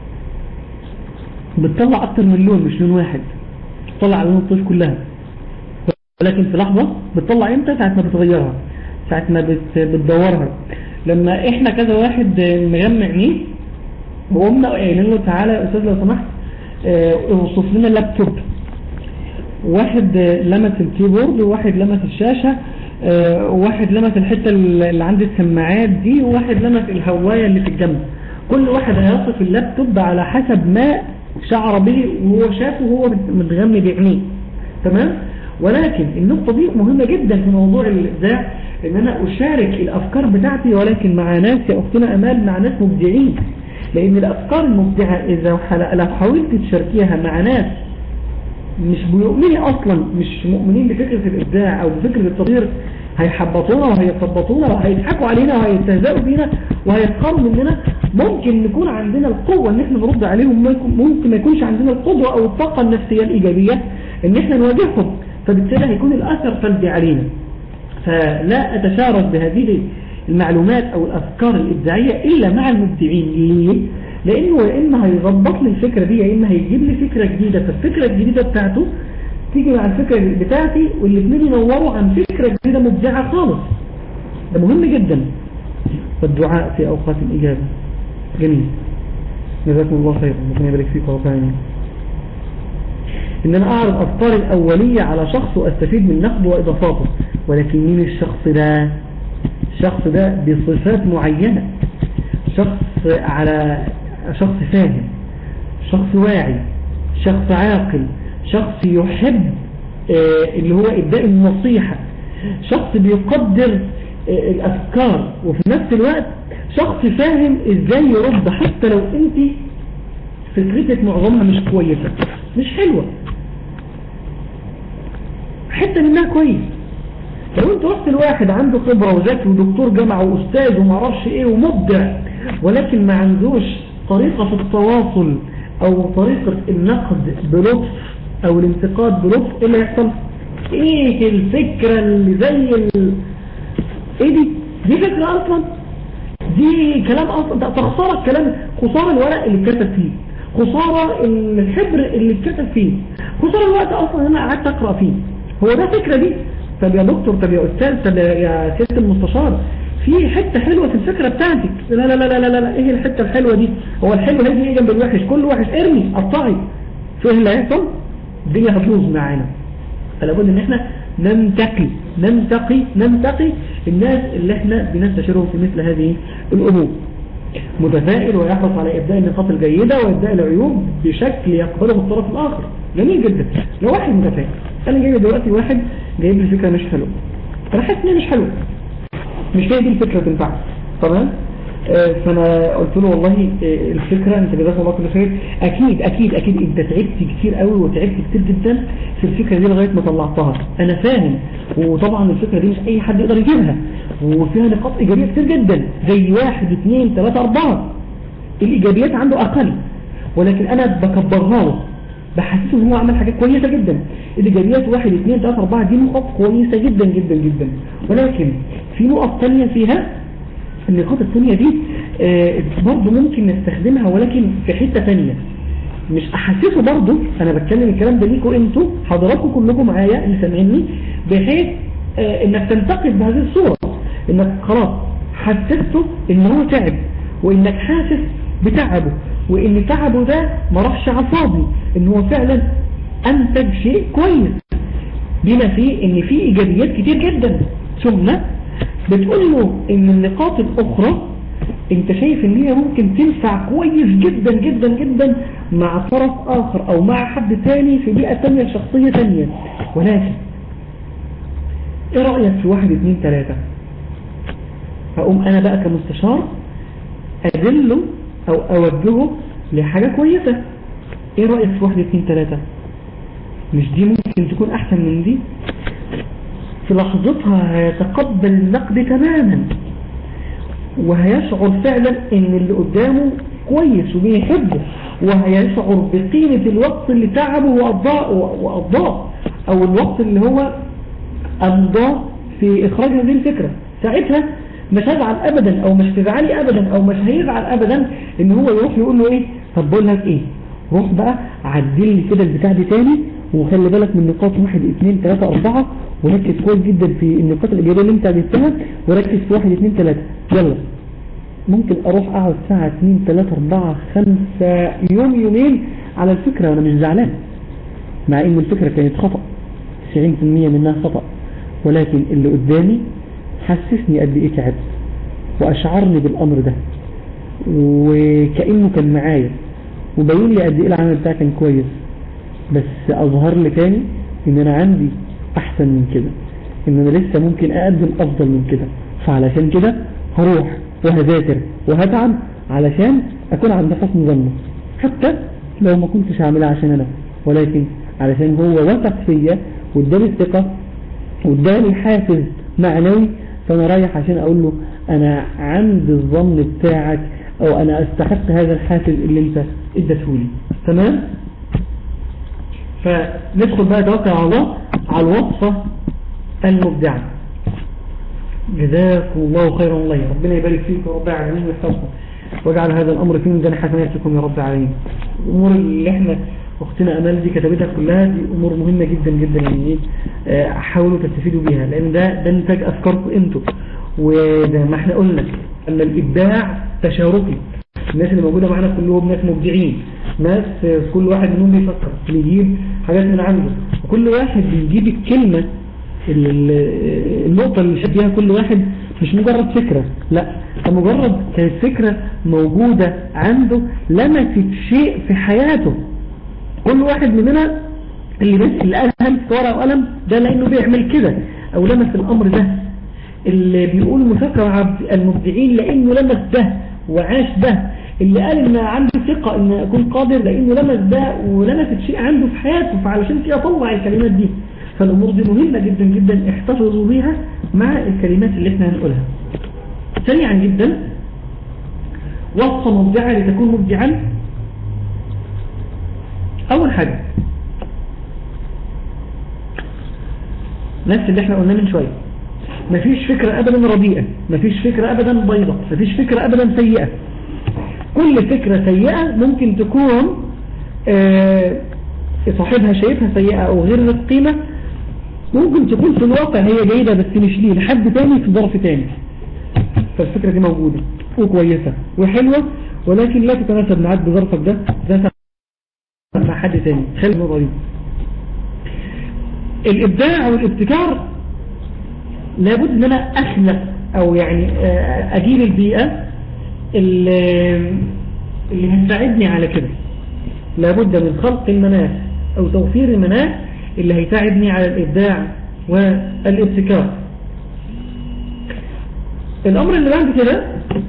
بتطلع اكتر من لون مش لون واحد بتطلع الوان الطيف كلها ولكن في لحظة بتطلع امتى ساعة ما بتغيرها ساعة ما بت- بتدورها لما احنا كذا واحد مغمى عينيه وقمنا قايلين له تعالى يا استاذ لو سمحت اه، اوصف لنا اللابتوب واحد اه، لمس الكيبورد وواحد لمس الشاشة اه، وواحد لمس الحتة اللي عند السماعات دي وواحد لمس الهواية اللي في الجنب كل واحد هيصف اللابتوب على حسب ما شعر به وهو شافه وهو متغمي بعينيه تمام ولكن النقطة دي مهمة جدا في موضوع الإبداع إن أنا أشارك الأفكار بتاعتي ولكن مع ناس يا أختنا أمال مع ناس مبدعين لأن الأفكار المبدعة إذا حل- لو حاولت تشاركيها مع ناس مش بيؤمنوا أصلا مش مؤمنين بفكرة الإبداع أو بفكرة التطوير هيحبطونا وهيثبطونا وهيضحكوا علينا وهيستهزئوا بينا وهيسخروا مننا ممكن نكون عندنا القوة ان احنا نرد عليهم ممكن- ممكن ما يكونش عندنا القدرة او الطاقة النفسية الايجابية ان احنا نواجههم فبالتالي هيكون الاثر سلبي علينا فلا اتشارك بهذه المعلومات او الافكار الابداعية الا مع المبدعين ليه؟ لانه يا اما هيظبط لي الفكرة دي يا اما هيجيب لي فكرة جديدة فالفكرة الجديدة بتاعته تيجي مع الفكرة بتاعتي والاثنين ينوروا عن فكرة جديدة مبدعة خالص ده مهم جدا والدعاء في اوقات الاجابة جميل جزاكم الله خيرا ربنا يبارك فيك وربنا يعينك ان انا اعرض افكاري الاولية على شخص واستفيد من نقده واضافاته ولكن مين الشخص ده الشخص ده بصفات معينة شخص على شخص فاهم شخص واعي شخص عاقل شخص يحب آه، اللي هو ابداء النصيحة شخص بيقدر آه، الافكار وفي نفس الوقت شخص فاهم ازاي يرد حتى لو انت فكرتك معظمها مش كويسة مش حلوة حتى منها كويس لو انت رحت الواحد عنده خبرة وذكي ودكتور جامعة واستاذ ومعرفش ايه ومبدع ولكن ما عندوش طريقة في التواصل او طريقة النقد بلطف او الانتقاد بلطف ايه اللي يحصل ايه الفكرة اللي زي ال... ايه دي دي فكرة اصلا دي كلام اصلا ده خسارة الكلام خسارة الورق اللي اتكتب فيه خسارة الحبر اللي اتكتب فيه خسارة الوقت اصلا انا قعدت اقرأ فيه هو ده فكرة دي طب يا دكتور طب يا استاذ طب يا سيادة المستشار في حتة حلوة في الفكرة بتاعتك لا لا لا لا لا لا ايه الحتة الحلوة دي هو الحلو هيجي ايه جنب الوحش كل وحش ارمي قطعي فايه اللي هيحصل الدنيا هتبوظ معانا فلا بد ان احنا ننتقي ننتقي ننتقي الناس اللي احنا بنستشيرهم في مثل هذه الامور متفائل ويحرص على ابداء النقاط الجيدة وابداء العيوب بشكل يقبله الطرف الاخر جميل جدا لو واحد متفائل انا جاي دلوقتي واحد جايب لي فكرة مش حلوة انا حاسس ان هي مش حلوة مش هي دي الفكرة تنفع تمام آه، فانا قلت له والله آه، الفكرة انت جزاك الله كل خير اكيد اكيد اكيد انت تعبت كتير قوي وتعبت كتير جدا في الفكرة دي لغاية ما طلعتها انا فاهم وطبعا الفكرة دي مش اي حد يقدر يجيبها وفيها نقاط ايجابية كتير جدا زي واحد اثنين ثلاثة اربعة الايجابيات عنده اقل ولكن انا بكبرها له بحسسه ان هو عمل حاجات كويسة جدا الايجابيات واحد اثنين ثلاثة اربعة دي نقط كويسة جدا جدا جدا ولكن في نقط تانية فيها النقاط الثانية دي آه، برضو ممكن نستخدمها ولكن في حتة تانية مش احسسه برضو انا بتكلم الكلام ده ليكوا انتوا حضراتكم كلكم معايا اللي سامعيني بحيث آه، انك تنتقد بهذه الصورة انك خلاص حسسته ان هو تعب وانك حاسس بتعبه وان تعبه ده ما راحش عصابي ان هو فعلا انتج شيء كويس بما فيه ان في ايجابيات كتير جدا ثم بتقول له ان النقاط الاخرى انت شايف ان هي ممكن تنفع كويس جدا جدا جدا مع طرف اخر او مع حد تاني في بيئة تانية شخصية تانية ولكن ايه رأيك في واحد اتنين تلاتة فاقوم انا بقى كمستشار ادله او اوجهه لحاجة كويسة ايه رأيك في واحد اتنين تلاتة مش دي ممكن تكون احسن من دي في لحظتها هيتقبل النقد تماما وهيشعر فعلا ان اللي قدامه كويس وبيحبه وهيشعر بقيمة الوقت اللي تعبه وقضاه وقضاه او الوقت اللي هو امضاه في اخراج هذه الفكرة ساعتها مش هزعل ابدا او مش تزعلي ابدا او مش هيزعل ابدا ان هو يروح يقول له ايه طب بقول لك ايه روح بقى عدل لي كده البتاع دي تاني وخلي بالك من نقاط واحد اثنين ثلاثة اربعة وركز كويس جدا في النقاط الايجابية اللي انت عدلتها وركز في واحد اثنين ثلاثة يلا ممكن اروح اقعد ساعة اثنين ثلاثة اربعة خمسة يوم يومين على الفكرة وانا مش زعلان مع ان الفكرة كانت خطأ 90% منها خطأ ولكن اللي قدامي حسسني قد ايه تعبت واشعرني بالامر ده وكأنه كان معايا وبين لي قد ايه العمل بتاعي كان كويس بس اظهر لي تاني ان انا عندي احسن من كده ان انا لسه ممكن اقدم افضل من كده فعلشان كده هروح وهذاكر وهتعب علشان اكون عند حسن ظنه حتى لو ما كنتش هعملها عشان انا ولكن علشان هو وثق فيا واداني الثقة واداني حافز معنوي فانا رايح عشان اقول له انا عند الظن بتاعك او انا استحق هذا الحافز اللي انت اديتهولي تمام فندخل بقى توكل على الله على الوصفة المبدعة جزاكم الله خيرا الله ربنا يبارك فيك يا رب العالمين ويحفظكم واجعل هذا الامر في ميزان حسناتكم يا رب العالمين الامور اللي احنا اختنا امال دي كتبتها كلها دي امور مهمه جدا جدا يعني ايه حاولوا تستفيدوا بيها لان ده ده نتاج افكاركم انتوا وزي ما احنا قلنا ان الابداع تشاركي الناس اللي موجوده معانا كلهم ناس مبدعين ناس كل واحد منهم بيفكر بيجيب حاجات من عنده وكل واحد بيجيب الكلمه النقطة اللي شد فيها كل واحد مش مجرد فكرة لا مجرد كانت فكرة موجودة عنده لمست شيء في حياته كل واحد مننا اللي بس اللي أهم في ورقة وقلم ده لأنه بيعمل كده أو لمس الأمر ده اللي بيقول مفكر المبدعين لأنه لمس ده وعاش ده اللي قال ان عنده ثقة ان اكون قادر لانه لمس ده ولمست شيء عنده في حياته فعلشان كده طلع الكلمات دي فالأمور دي مهمة جدا جدا احتفظوا بيها مع الكلمات اللي احنا هنقولها سريعا جدا وصفة مبدعة لتكون مبدعا أول حاجة نفس اللي احنا قلناه من شوية مفيش فكرة أبدا رديئة مفيش فكرة أبدا بيضة مفيش فكرة أبدا سيئة كل فكرة سيئة ممكن تكون اه صاحبها شايفها سيئة أو غير ذات قيمة ممكن تكون في الواقع هي جيدة بس مش ليه لحد تاني في ظرف تاني فالفكرة دي موجودة وكويسة وحلوة ولكن لا تتناسب معاك بظرفك ده ذات مع حد تاني خلي النقطة دي الإبداع والابتكار لابد ان انا اخلق او يعني اجيب البيئة اللي, اللي هتساعدني على كده لابد من خلق المناخ او توفير المناخ اللي هيساعدني على الابداع والابتكار الامر اللي بعد كده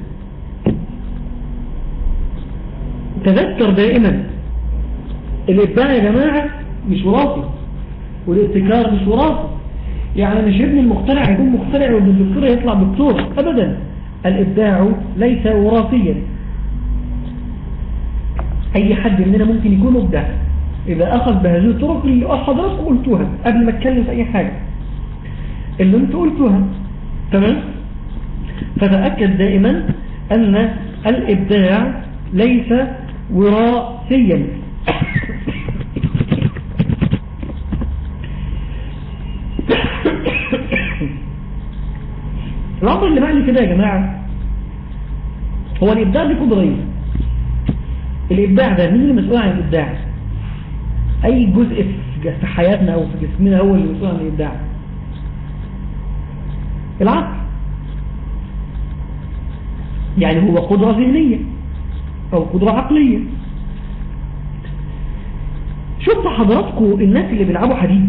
تذكر دائما الابداع يا جماعة مش وراثي والابتكار مش وراثي يعني مش ابن المخترع يكون مخترع وابن الدكتور يطلع دكتور ابدا الابداع ليس وراثيا اي حد مننا ممكن يكون مبدع اذا اخذ بهذه الطرق اللي حضرتك قلتوها قبل ما اتكلم في اي حاجة اللي انت قلتوها تمام فتأكد دائما ان الابداع ليس وراثيا الأمر اللي معنى كده يا جماعة هو الإبداع دي قدرية الإبداع ده مين المسؤول عن الإبداع اي جزء في حياتنا او في جسمنا هو اللي مسؤول عن الابداع العقل يعني هو قدرة ذهنية او قدرة عقلية شفت حضراتكم الناس اللي بيلعبوا حديد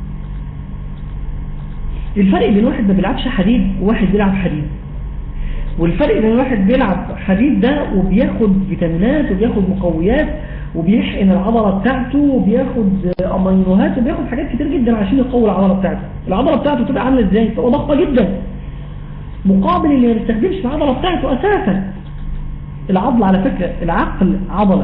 الفرق بين واحد ما بيلعبش حديد وواحد بيلعب حديد والفرق بين واحد بيلعب حديد ده وبياخد فيتامينات وبياخد مقويات وبيحقن العضلة بتاعته وبياخد امينوهات وبياخد حاجات كتير جدا عشان يقوي العضلة بتاعته العضلة بتاعته تبقى عاملة ازاي تبقى ضخمة جدا مقابل اللي ما بيستخدمش العضلة بتاعته اساسا العضلة على فكرة العقل عضلة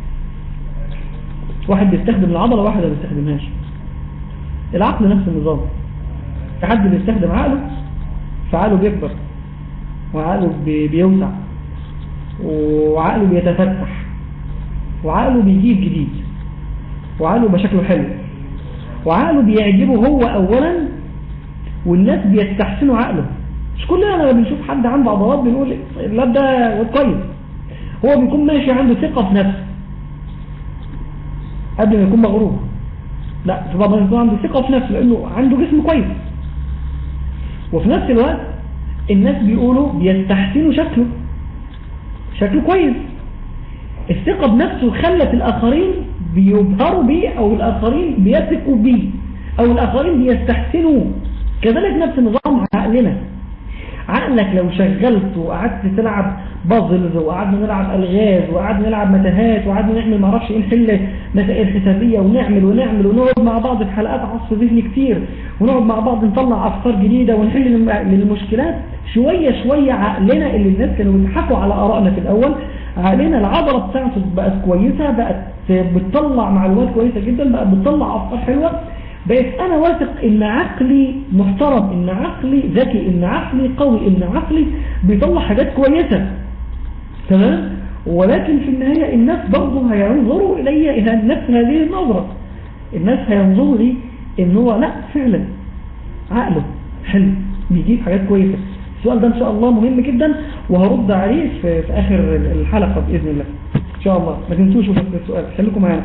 واحد بيستخدم العضلة واحد ما بيستخدمهاش العقل نفس النظام في حد بيستخدم عقله فعقله بيكبر وعقله بيوسع وعقله بيتفتح وعقله بيجيب جديد وعقله بشكله حلو وعقله بيعجبه هو اولا والناس بيستحسنوا عقله مش كلنا لما بنشوف حد عنده عضلات بنقول لا ده كويس هو بيكون ماشي عنده ثقة في نفسه قبل ما يكون مغرور لا طبعا يكون عنده ثقة في نفسه لانه عنده جسم كويس وفي نفس الوقت الناس بيقولوا بيستحسنوا شكله شكله كويس الثقة بنفسه خلت الآخرين بيبهروا بيه أو الآخرين بيثقوا بيه أو الآخرين بيستحسنوا كذلك نفس نظام عقلنا عقلك لو شغلت وقعدت تلعب بازلز وقعدنا نلعب الغاز وقعدنا نلعب متاهات وقعدنا نعمل ما اعرفش ايه نحل مسائل حسابيه ونعمل ونعمل ونقعد مع بعض في حلقات عصف ذهني كتير ونقعد مع بعض نطلع افكار جديده ونحل من المشكلات شويه شويه عقلنا اللي الناس كانوا بيضحكوا على ارائنا في الاول عقلنا العضله بتاعته بقت كويسه بقت بتطلع معلومات كويسه جدا بقت بتطلع افكار حلوه بقيت انا واثق ان عقلي محترم ان عقلي ذكي ان عقلي قوي ان عقلي بيطلع حاجات كويسة تمام ولكن في النهاية الناس برضه هينظروا الي الى نفس هذه النظرة الناس هينظروا لي ان هو لا فعلا عقله حلو بيجيب حاجات كويسة السؤال ده ان شاء الله مهم جدا وهرد عليه في, في اخر الحلقة باذن الله ان شاء الله ما تنسوش السؤال خليكم معانا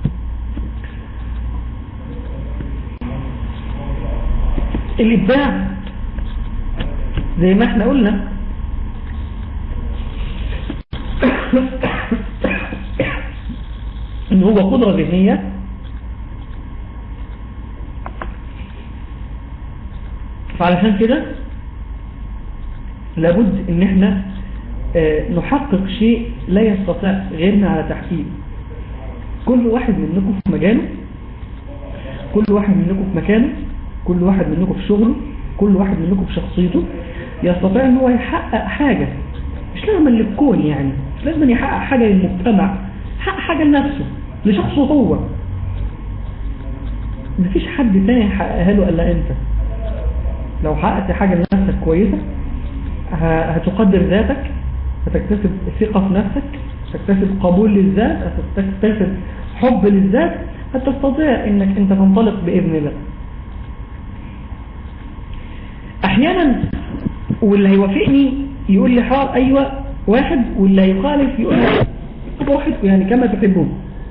الإبداع زي ما احنا قلنا ان هو قدرة ذهنية فعلشان كده لابد ان احنا اه نحقق شيء لا يستطيع غيرنا على تحقيقه كل واحد منكم في مجاله كل واحد منكم في مكانه كل واحد منكم في شغله كل واحد منكم في شخصيته يستطيع ان هو يحقق حاجة مش لازم للكون يعني مش لازم يحقق حاجة للمجتمع يحقق حاجة لنفسه لشخصه هو مفيش حد تاني يحققها له الا انت لو حققت حاجة لنفسك كويسة هتقدر ذاتك هتكتسب ثقة في نفسك هتكتسب قبول للذات هتكتسب حب للذات هتستطيع انك انت تنطلق بإذن الله احيانا واللي هيوافقني يقول لي حار ايوه واحد واللي هيخالف يقول لي براحتكم يعني كما تحبون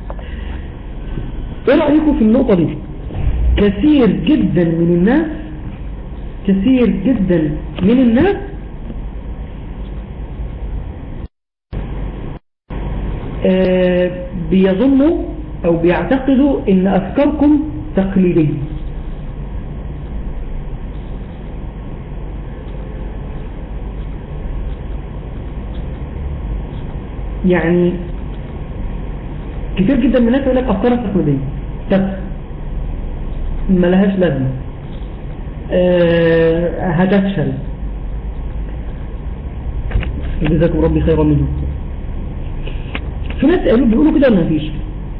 ايه رايكم في النقطه دي كثير جدا من الناس كثير جدا من الناس آه بيظنوا او بيعتقدوا ان افكاركم تقليديه يعني كتير جدا من الناس يقول لك افكارك تقليديه طب ما لهاش لازمه أه هتفشل جزاكم ربي خيرا منه في ناس قالوا بيقولوا كده ما فيش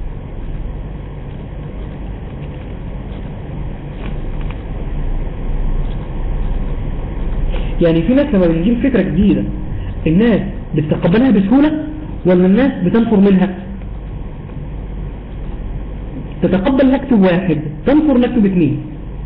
يعني في ناس لما بنجيب فكرة جديدة الناس بتتقبلها بسهولة ولا الناس بتنفر منها تتقبل نكتب واحد تنفر نكتب اثنين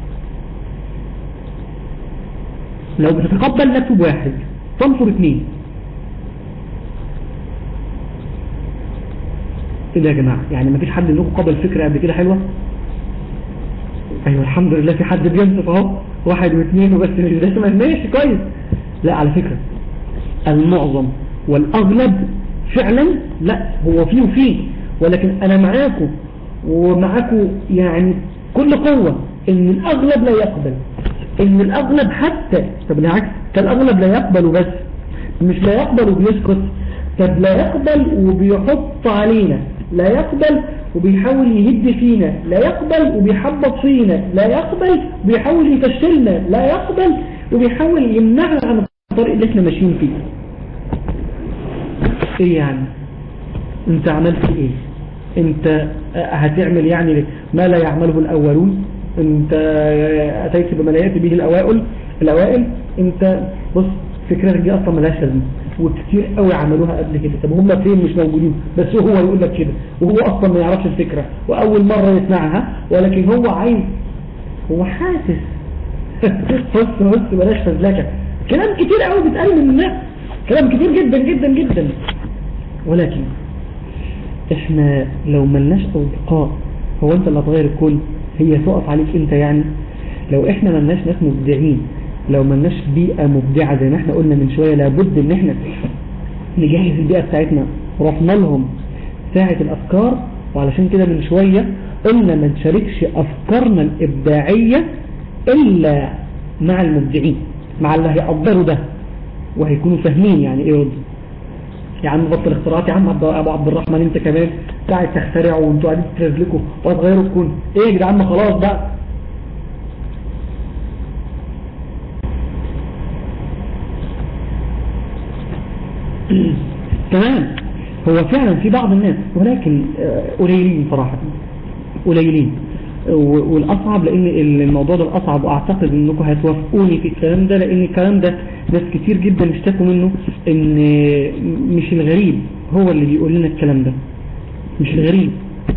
لو بتتقبل نكتب واحد تنفر اثنين ايه ده يا جماعة يعني مفيش حد منكم قبل فكرة قبل كده حلوة ايوه الحمد لله في حد بينصف اهو واحد واثنين وبس مش ده ماشي كويس لا على فكرة المعظم والاغلب فعلا لا هو فيه وفيه ولكن انا معاكم ومعاكم يعني كل قوة ان الاغلب لا يقبل ان الاغلب حتى طب بالعكس كالاغلب لا يقبل بس مش لا يقبل وبيسكت طب لا يقبل وبيحط علينا لا يقبل وبيحاول يهد فينا لا يقبل وبيحبط فينا لا يقبل وبيحاول يفشلنا لا يقبل وبيحاول يمنعنا عن الطريق اللي احنا ماشيين فيه ايه يعني انت عملت ايه انت هتعمل يعني ما لا يعمله الاولون انت اتيت بما لا ياتي به الاوائل الاوائل انت بص فكرتك دي اصلا ملهاش لازمه وكتير قوي عملوها قبل كده طب هم فين مش موجودين بس هو يقول لك كده وهو اصلا ما يعرفش الفكره واول مره يسمعها ولكن هو عايز هو حاسس بص بص بلاش فزلكه كلام كتير قوي بيتقال من الناس كلام كتير جدا جدا جدا ولكن احنا لو ملناش اصدقاء هو انت اللي هتغير الكل هي تقف عليك انت يعني لو احنا ملناش ناس مبدعين لو ملناش بيئة مبدعة زي ما احنا قلنا من شوية لابد ان احنا نجهز البيئة بتاعتنا رحنا لهم ساعة الافكار وعلشان كده من شوية قلنا ما نشاركش افكارنا الابداعية الا مع المبدعين مع اللي هيقدروا ده وهيكونوا فاهمين يعني ايه رد يا عم بطل اختراعات يا عم ابو عبد الرحمن انت كمان قاعد تخترعوا وانتوا قاعدين ترزلكوا وهتغيروا الكون ايه يا جدعان خلاص بقى تمام هو فعلا في بعض الناس ولكن قليلين صراحة قليلين والأصعب لأن الموضوع ده الأصعب وأعتقد أنكم هتوافقوني في الكلام ده لأن الكلام ده ناس كتير جدا اشتكوا منه أن مش الغريب هو اللي بيقول لنا الكلام ده مش الغريب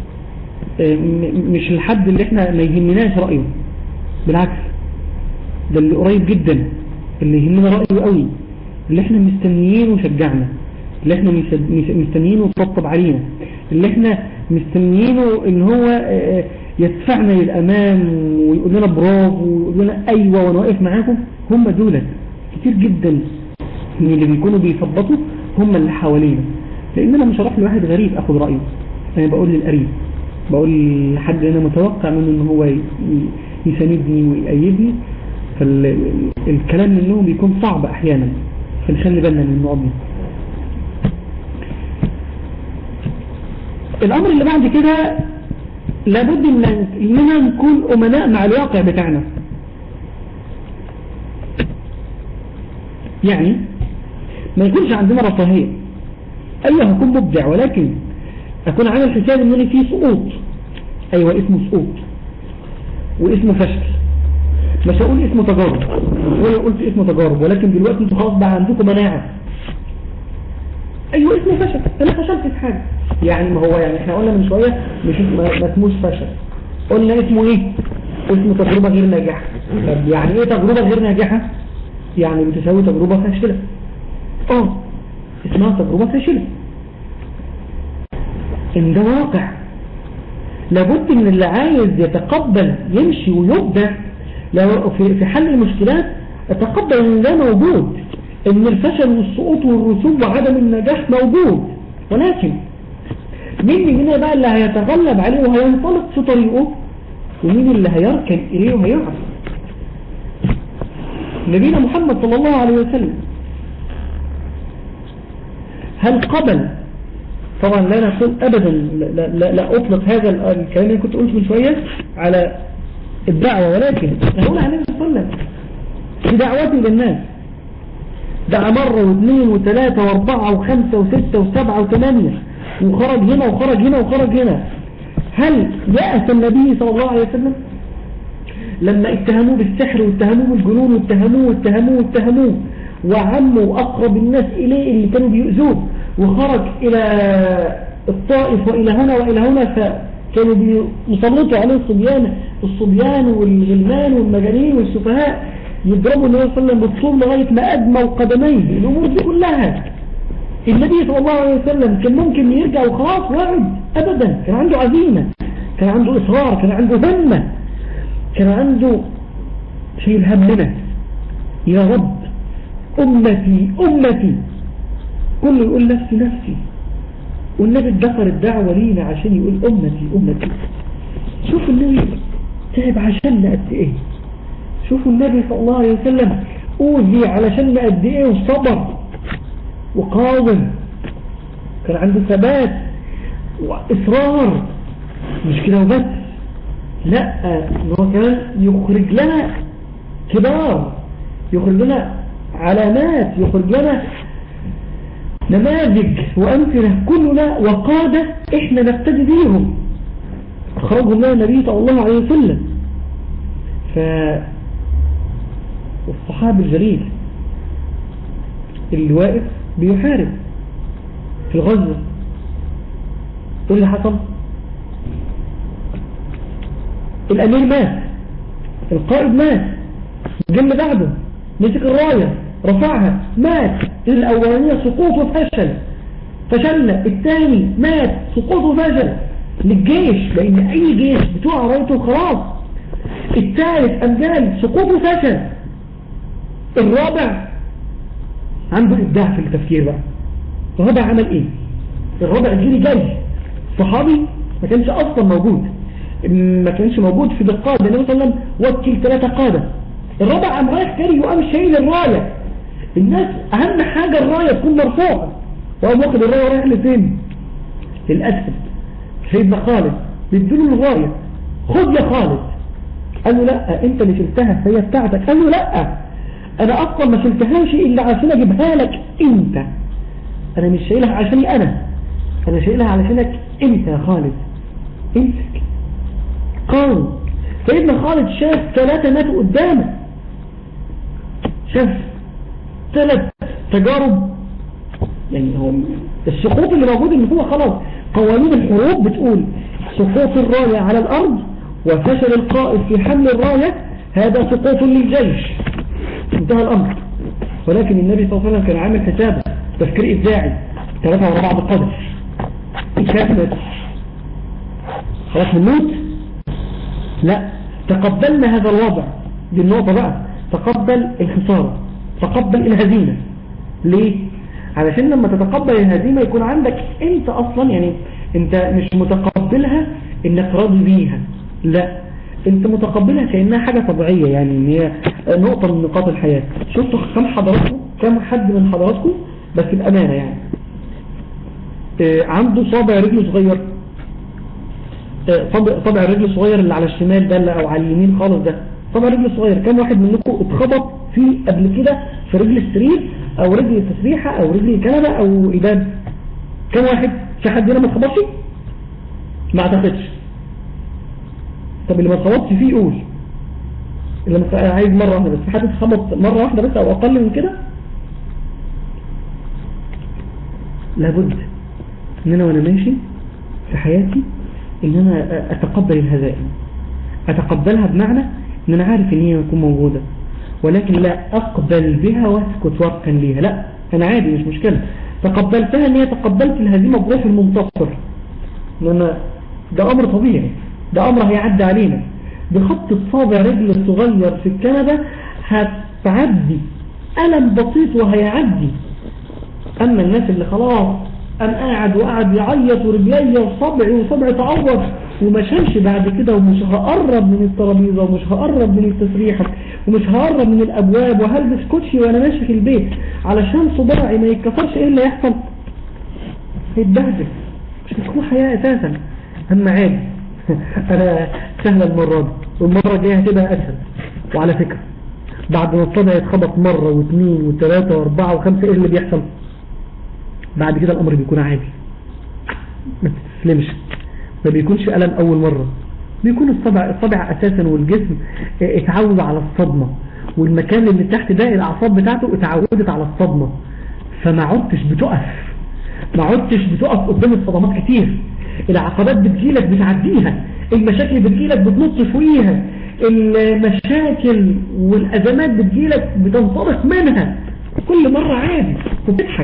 مش الحد اللي احنا ما يهمناش رأيه بالعكس ده اللي قريب جدا اللي يهمنا رأيه قوي اللي احنا مستنيينه يشجعنا اللي احنا مستنيينه يطبطب علينا اللي احنا مستنيينه ان هو يدفعنا للأمام ويقول لنا برافو ويقول لنا أيوة وأنا واقف معاكم هم دولت كتير جدا من اللي بيكونوا بيثبطوا هم اللي حوالينا لأن أنا مش هروح لواحد غريب أخذ رأيه أنا بقول للقريب بقول لحد أنا متوقع منه إن هو يساندني ويأيدني فالكلام منهم بيكون صعب أحيانا فنخلي بالنا من النقط دي الأمر اللي بعد كده لابد اننا نكون امناء مع الواقع بتاعنا يعني ما يكونش عندنا رفاهية ايوه هكون مبدع ولكن اكون عامل حساب انني في سقوط ايوه اسمه سقوط واسمه فشل مش هقول اسمه تجارب ولا قلت اسمه تجارب ولكن دلوقتي انتوا خلاص بقى عندكم مناعة ايوه اسمه فشل انا فشلت في حاجة يعني ما هو يعني احنا قلنا من شوية مش ما اسموش فشل قلنا اسمه ايه اسمه تجربة غير ناجحة طب يعني ايه تجربة غير ناجحة يعني بتساوي تجربة فاشلة اه اسمها تجربة فاشلة ان ده واقع لابد من اللي عايز يتقبل يمشي ويبدع لو في في حل المشكلات اتقبل ان ده موجود ان الفشل والسقوط والرسوب وعدم النجاح موجود ولكن مين هنا بقى اللي هيتغلب عليه وهينطلق في طريقه ومين اللي هيركن إليه وهيعرف نبينا محمد صلى الله عليه وسلم هل قبل طبعا لا نقول أبدا لا, لا, لا أطلق هذا الكلام اللي كنت قلت من شوية على الدعوة ولكن نقول عليه وسلم في دعوته للناس دعا مرة واثنين وثلاثة واربعة وخمسة وستة وسبعة وثمانية وخرج هنا وخرج هنا وخرج هنا هل يأس النبي صلى الله عليه وسلم لما اتهموه بالسحر واتهموه بالجنون واتهموه واتهموه واتهموه وعمه وأقرب الناس إليه اللي كانوا بيؤذوه وخرج إلى الطائف وإلى هنا وإلى هنا فكانوا بيسلطوا عليه الصبيان الصبيان والغلمان والمجانين والسفهاء يضربوا النبي صلى الله عليه وسلم بالطوب لغاية ما أدموا قدميه الأمور دي كلها النبي صلى الله عليه وسلم كان ممكن يرجع وخلاص وعد أبدا كان عنده عزيمة كان عنده إصرار كان عنده همة كان عنده شيء همنا يا رب أمتي أمتي كل يقول نفسي نفسي والنبي ادخر الدعوة لينا عشان يقول أمتي أمتي شوف النبي تعب عشان قد إيه شوفوا النبي صلى الله عليه وسلم أوذي علشان قد إيه وصبر وقاوم كان عنده ثبات وإصرار مش كده وبس لا هو كمان يخرج لنا كبار يخرج لنا علامات يخرج لنا نماذج وأمثلة كلنا وقادة إحنا نقتدي بيهم أخرجهم لنا النبي صلى الله عليه وسلم ف والصحابي الجليل اللي واقف بيحارب في الغزة ايه اللي حصل الامير مات القائد مات جم بعده مسك الراية رفعها مات الاولانية سقوط وفشل فشلنا الثاني مات سقوط وفشل للجيش لان اي جيش بتوع رايته خلاص الثالث امجال سقوط وفشل الرابع عنده ابداع في التفكير بقى الرابع عمل ايه الرابع جري جري صحابي ما كانش اصلا موجود ما كانش موجود في القادة النبي صلى الله عليه وسلم وكل ثلاثة قادة الرابع قام رايح جري وقام شايل الراية الناس اهم حاجة الراية تكون مرفوعة وقام واخد الراية رايح لفين للأسد سيدنا خالد بيديله الراية خد يا خالد قال له لا انت اللي شلتها هي بتاعتك قال له لا انا اصلا ما شلتهاش الا عشان اجيبها لك انت انا مش شايلها عشاني انا انا شايلها علشانك انت يا خالد امسك قاوم سيدنا خالد شاف ثلاثة ماتوا قدامه شاف ثلاث تجارب يعني هو السقوط اللي موجود ان هو خلاص قوانين الحروب بتقول سقوط الراية على الارض وفشل القائد في حمل الراية هذا سقوط للجيش انتهى الامر ولكن النبي صلى الله عليه وسلم كان عامل حسابه تفكير ابداعي ثلاثة ورا بعض قدر شافت خلاص نموت لا تقبلنا هذا الوضع دي النقطة بقى تقبل الخسارة تقبل الهزيمة ليه علشان لما تتقبل الهزيمة يكون عندك انت اصلا يعني انت مش متقبلها انك راضي بيها لا انت متقبلها كأنها حاجة طبيعية يعني ان هي نقطة من نقاط الحياة شفتوا كم حضراتكم كم حد من حضراتكم بس بأمانة يعني اه عنده صابع رجل صغير اه صابع رجل صغير اللي على الشمال ده او على اليمين خالص ده صابع رجل صغير كم واحد منكم اتخبط فيه قبل كده في رجل السرير او رجل التسريحة او رجل الكنبة او الباب كم واحد في حد هنا ما اتخبطش ما اعتقدش طب اللي ما اتخبطش فيه يقول اللي مش عايز مرة واحدة بس في حد اتخبط مرة واحدة بس او اقل من كده لابد ان انا وانا ماشي في حياتي ان انا اتقبل الهزائم اتقبلها بمعنى ان انا عارف ان هي تكون موجودة ولكن لا اقبل بها واسكت واركن ليها لا انا عادي مش مشكلة تقبلتها ان هي تقبلت الهزيمة بروح المنتصر ان انا ده امر طبيعي ده امر هيعدي علينا بخط الصابع رجل الصغير في الكنبة هتعدي ألم بسيط وهيعدي أما الناس اللي خلاص أم قاعد وقعد يعيط ورجلي وصبعي وصبعي تعور وما شامش بعد كده ومش هقرب من الترابيزة ومش هقرب من التسريحة ومش هقرب من الأبواب وهلبس كوتشي وأنا ماشي في البيت علشان صباعي ما يتكسرش إيه اللي يحصل هيتبهدل مش هتكون حياة أساسا أما عادي أنا سهلة المرة دي والمرة الجاية هتبقى أسهل وعلى فكرة بعد ما الصدع يتخبط مرة واثنين وثلاثة واربعة وخمسة ايه اللي بيحصل بعد كده الامر بيكون عادي ما تستسلمش ما بيكونش ألم اول مرة بيكون الصبع, الصبع اساسا والجسم اتعود على الصدمة والمكان اللي تحت ده الاعصاب بتاعته اتعودت على الصدمة فما عدتش بتقف ما عدتش بتقف قدام الصدمات كتير العقبات بتجيلك بتعديها المشاكل بتجيلك بتنط فوقيها المشاكل والأزمات بتجيلك بتنطلق منها كل مرة عادي وبتضحك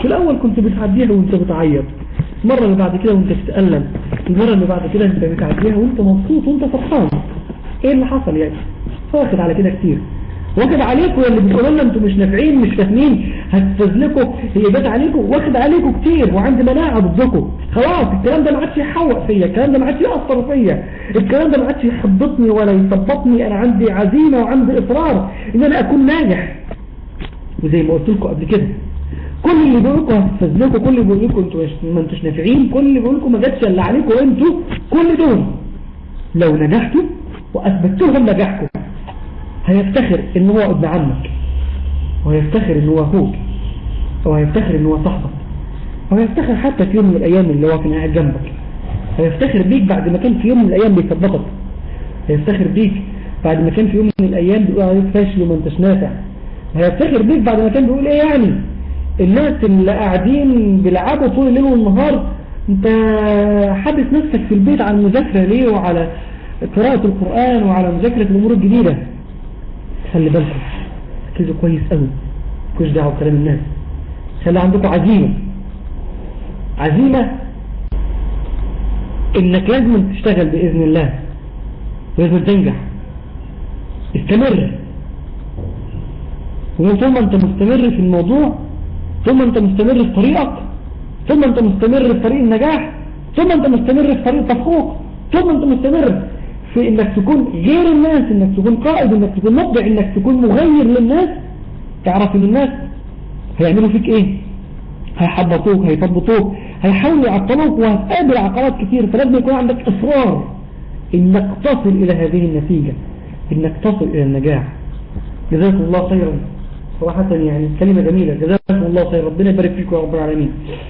في الاول كنت بتعديها وانت بتعيط المرة اللي بعد كده وانت بتتألم المرة اللي بعد كده انت بتعديها وانت مبسوط وانت فرحان ايه اللي حصل يعني واخد على كده كتير واخد عليكم اللي بتقولوا لنا انتوا مش نافعين مش فاهمين هتفزلكم هي جت عليكم واخد عليكم كتير وعندي مناعه ضدكم خلاص الكلام ده ما عادش يحوق فيا الكلام ده ما عادش ياثر فيا الكلام ده ما عادش يحبطني ولا يثبطني انا عندي عزيمه وعندي اصرار ان انا اكون ناجح وزي ما قلت لكم قبل كده كل اللي بيقول لكم هتفزلكم كل اللي بيقول لكم انتوا ما انتوش نافعين كل اللي بيقول لكم ما جاتش الا عليكم انتوا كل دول لو نجحتوا واثبتت لهم نجاحكم هيفتخر ان هو ابن عمك وهيفتخر ان هو اخوك وهيفتخر ان هو صاحبك وهيفتخر حتى في يوم من الايام اللي هو كان قاعد جنبك هيفتخر بيك بعد ما كان في يوم من الايام بيثبتك هيفتخر بيك بعد ما كان في يوم من الايام بيقول عليك فاشل وما انتش نافع هيفتخر بيك بعد ما كان بيقول ايه يعني الناس اللي قاعدين بيلعبوا طول الليل والنهار انت حابس نفسك في البيت على المذاكرة ليه وعلى قراءة القرآن وعلى مذاكرة الأمور الجديدة خلي بالكم ركزوا كويس قوي كوش دعوة بكلام الناس خلي عندكم عزيمة عزيمة انك لازم تشتغل بإذن الله ولازم تنجح استمر وطول ما انت مستمر في الموضوع ثم انت مستمر في طريقك ثم انت مستمر في طريق النجاح ثم انت مستمر في طريق التفوق ثم انت مستمر في انك تكون غير الناس انك تكون قائد انك تكون مبدع انك تكون مغير للناس تعرف ان الناس هيعملوا فيك ايه هيحبطوك هيثبطوك هيحاولوا يعطلوك وهتقابل عقبات كتير فلازم يكون عندك اصرار انك تصل الى هذه النتيجة انك تصل الى النجاح جزاكم الله خيرا صراحة يعني كلمة جميلة جزاكم الله خير ربنا يبارك فيكم يا رب العالمين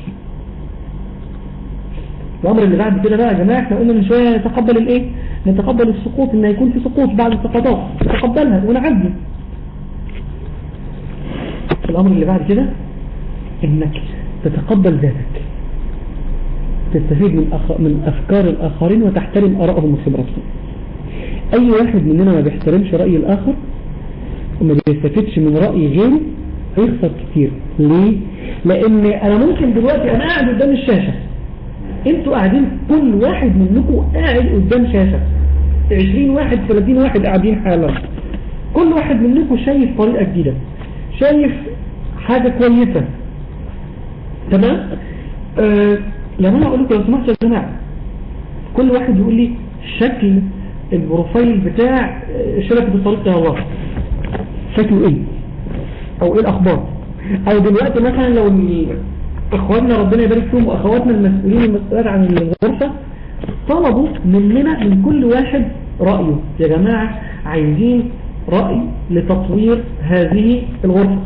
الأمر اللي بعد كده بقى يا جماعة احنا قلنا من شوية نتقبل الايه نتقبل السقوط ان يكون في سقوط بعد السقطات نتقبلها ونعدي الأمر اللي بعد كده انك تتقبل ذاتك تستفيد من, أخ... من أفكار الآخرين وتحترم آرائهم وخبراتهم أي واحد مننا ما بيحترمش رأي الآخر وما بيستفدش من رأي غيره هيخسر كتير ليه؟ لأن أنا ممكن دلوقتي أنا قاعد قدام الشاشة انتوا قاعدين كل واحد منكم قاعد قدام شاشة 20 واحد 30 واحد قاعدين حالا كل واحد منكم شايف طريقة جديدة شايف حاجة كويسة تمام آه لما انا اقول لكم لو سمحتوا يا جماعه كل واحد يقول لي شكل البروفايل بتاع شبكه الطريق يا الله شكله ايه او ايه الاخبار او دلوقتي مثلا لو اخواننا ربنا يبارك فيهم واخواتنا المسؤولين المسؤولات عن الغرفه طلبوا مننا من كل واحد رايه يا جماعه عايزين راي لتطوير هذه الغرفه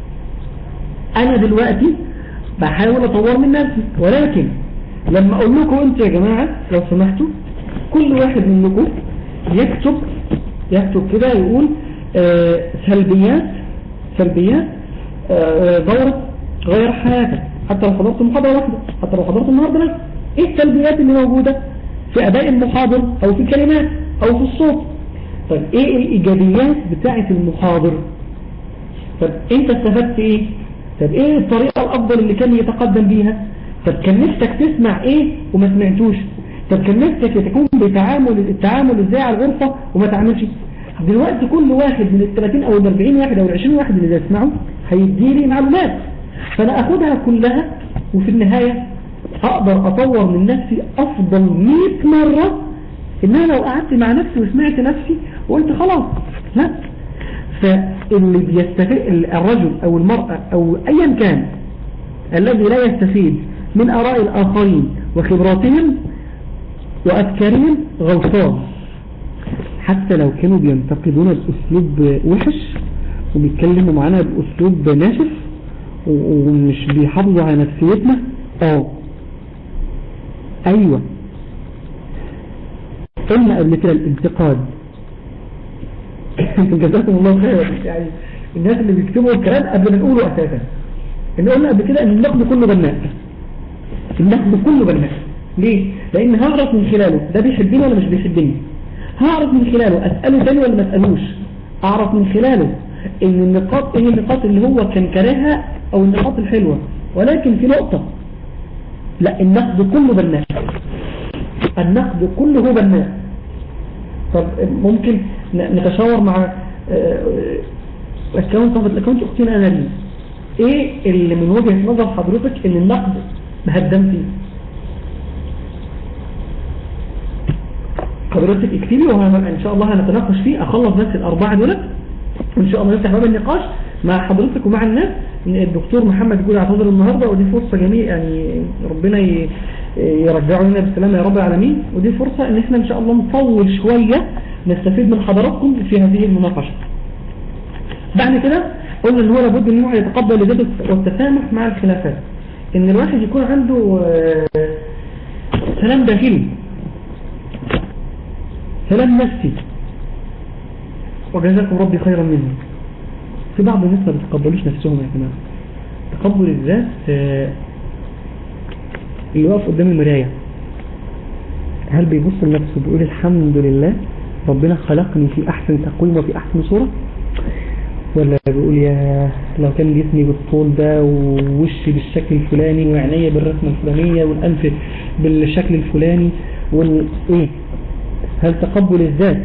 انا دلوقتي بحاول اطور من نفسي ولكن لما اقول لكم انتوا يا جماعة لو سمحتوا كل واحد منكم يكتب يكتب كده يقول آه سلبيات سلبيات آه دورة غير حياتك حتى لو حضرت محاضرة واحدة حتى لو حضرت النهاردة بس ايه السلبيات اللي موجودة في اداء المحاضر او في كلمات او في الصوت طيب ايه الايجابيات بتاعة المحاضر طب انت استفدت ايه طب ايه الطريقة الافضل اللي كان يتقدم بيها طب كان نفسك تسمع ايه وما سمعتوش طب كان نفسك تكون بتعامل التعامل ازاي على الغرفة وما تعملش دلوقتي كل واحد من ال 30 او ال 40 واحد او ال 20 واحد اللي يسمعوا هيديلي معلومات فانا اخدها كلها وفي النهاية اقدر اطور من نفسي افضل 100 مرة ان انا لو قعدت مع نفسي وسمعت نفسي وقلت خلاص لا فاللي بيستفيد الرجل او المرأة او ايا كان الذي لا يستفيد من اراء الاخرين وخبراتهم وافكارهم غوصان حتى لو كانوا بينتقدون باسلوب وحش وبيتكلموا معانا باسلوب ناشف ومش بيحافظوا على نفسيتنا اه ايوه قلنا قبل كده الانتقاد جزاكم الله خير يعني الناس اللي بيكتبوا الكلام قبل ما نقوله اساسا ان قلنا قبل كده ان النقد كله بناء النقد كله بناء ليه لان هعرف من خلاله ده بيحبني ولا مش بيحبني هعرف من خلاله اساله تاني ولا ما اسالوش اعرف من خلاله ان النقاط ايه النقاط اللي هو كان كارهها او النقاط الحلوه ولكن في نقطة لا النقد كله بناء النقد كله بناء طب ممكن نتشاور مع الاكونت صفحة الاكونت اختنا انا ليه ايه اللي من وجهة نظر حضرتك ان النقد مهدم فيه حضرتك اكتبي وان شاء الله هنتناقش فيه اخلص بس الاربعة دولت وان شاء الله نفتح باب النقاش مع حضرتك ومع الناس الدكتور محمد يقول اعتذر النهاردة ودي فرصة جميلة يعني ربنا يرجعه لنا بالسلامة يا رب العالمين ودي فرصة ان احنا ان شاء الله نطول شوية نستفيد من حضراتكم في هذه المناقشة بعد كده قلنا ان هو لابد ان هو يتقبل الجدل والتسامح مع الخلافات ان الواحد يكون عنده سلام داخلي سلام نفسي وجزاكم ربي خيرا منه في بعض الناس ما بيتقبلوش نفسهم يا جماعه تقبل الذات اللي واقف قدام المرايه هل بيبص لنفسه بيقول الحمد لله ربنا خلقني في احسن تقويم وفي احسن صوره ولا بيقول يا لو كان جسمي بالطول ده ووشي بالشكل الفلاني وعينيا بالرسمه الفلانيه والانف بالشكل الفلاني والايه هل تقبل الذات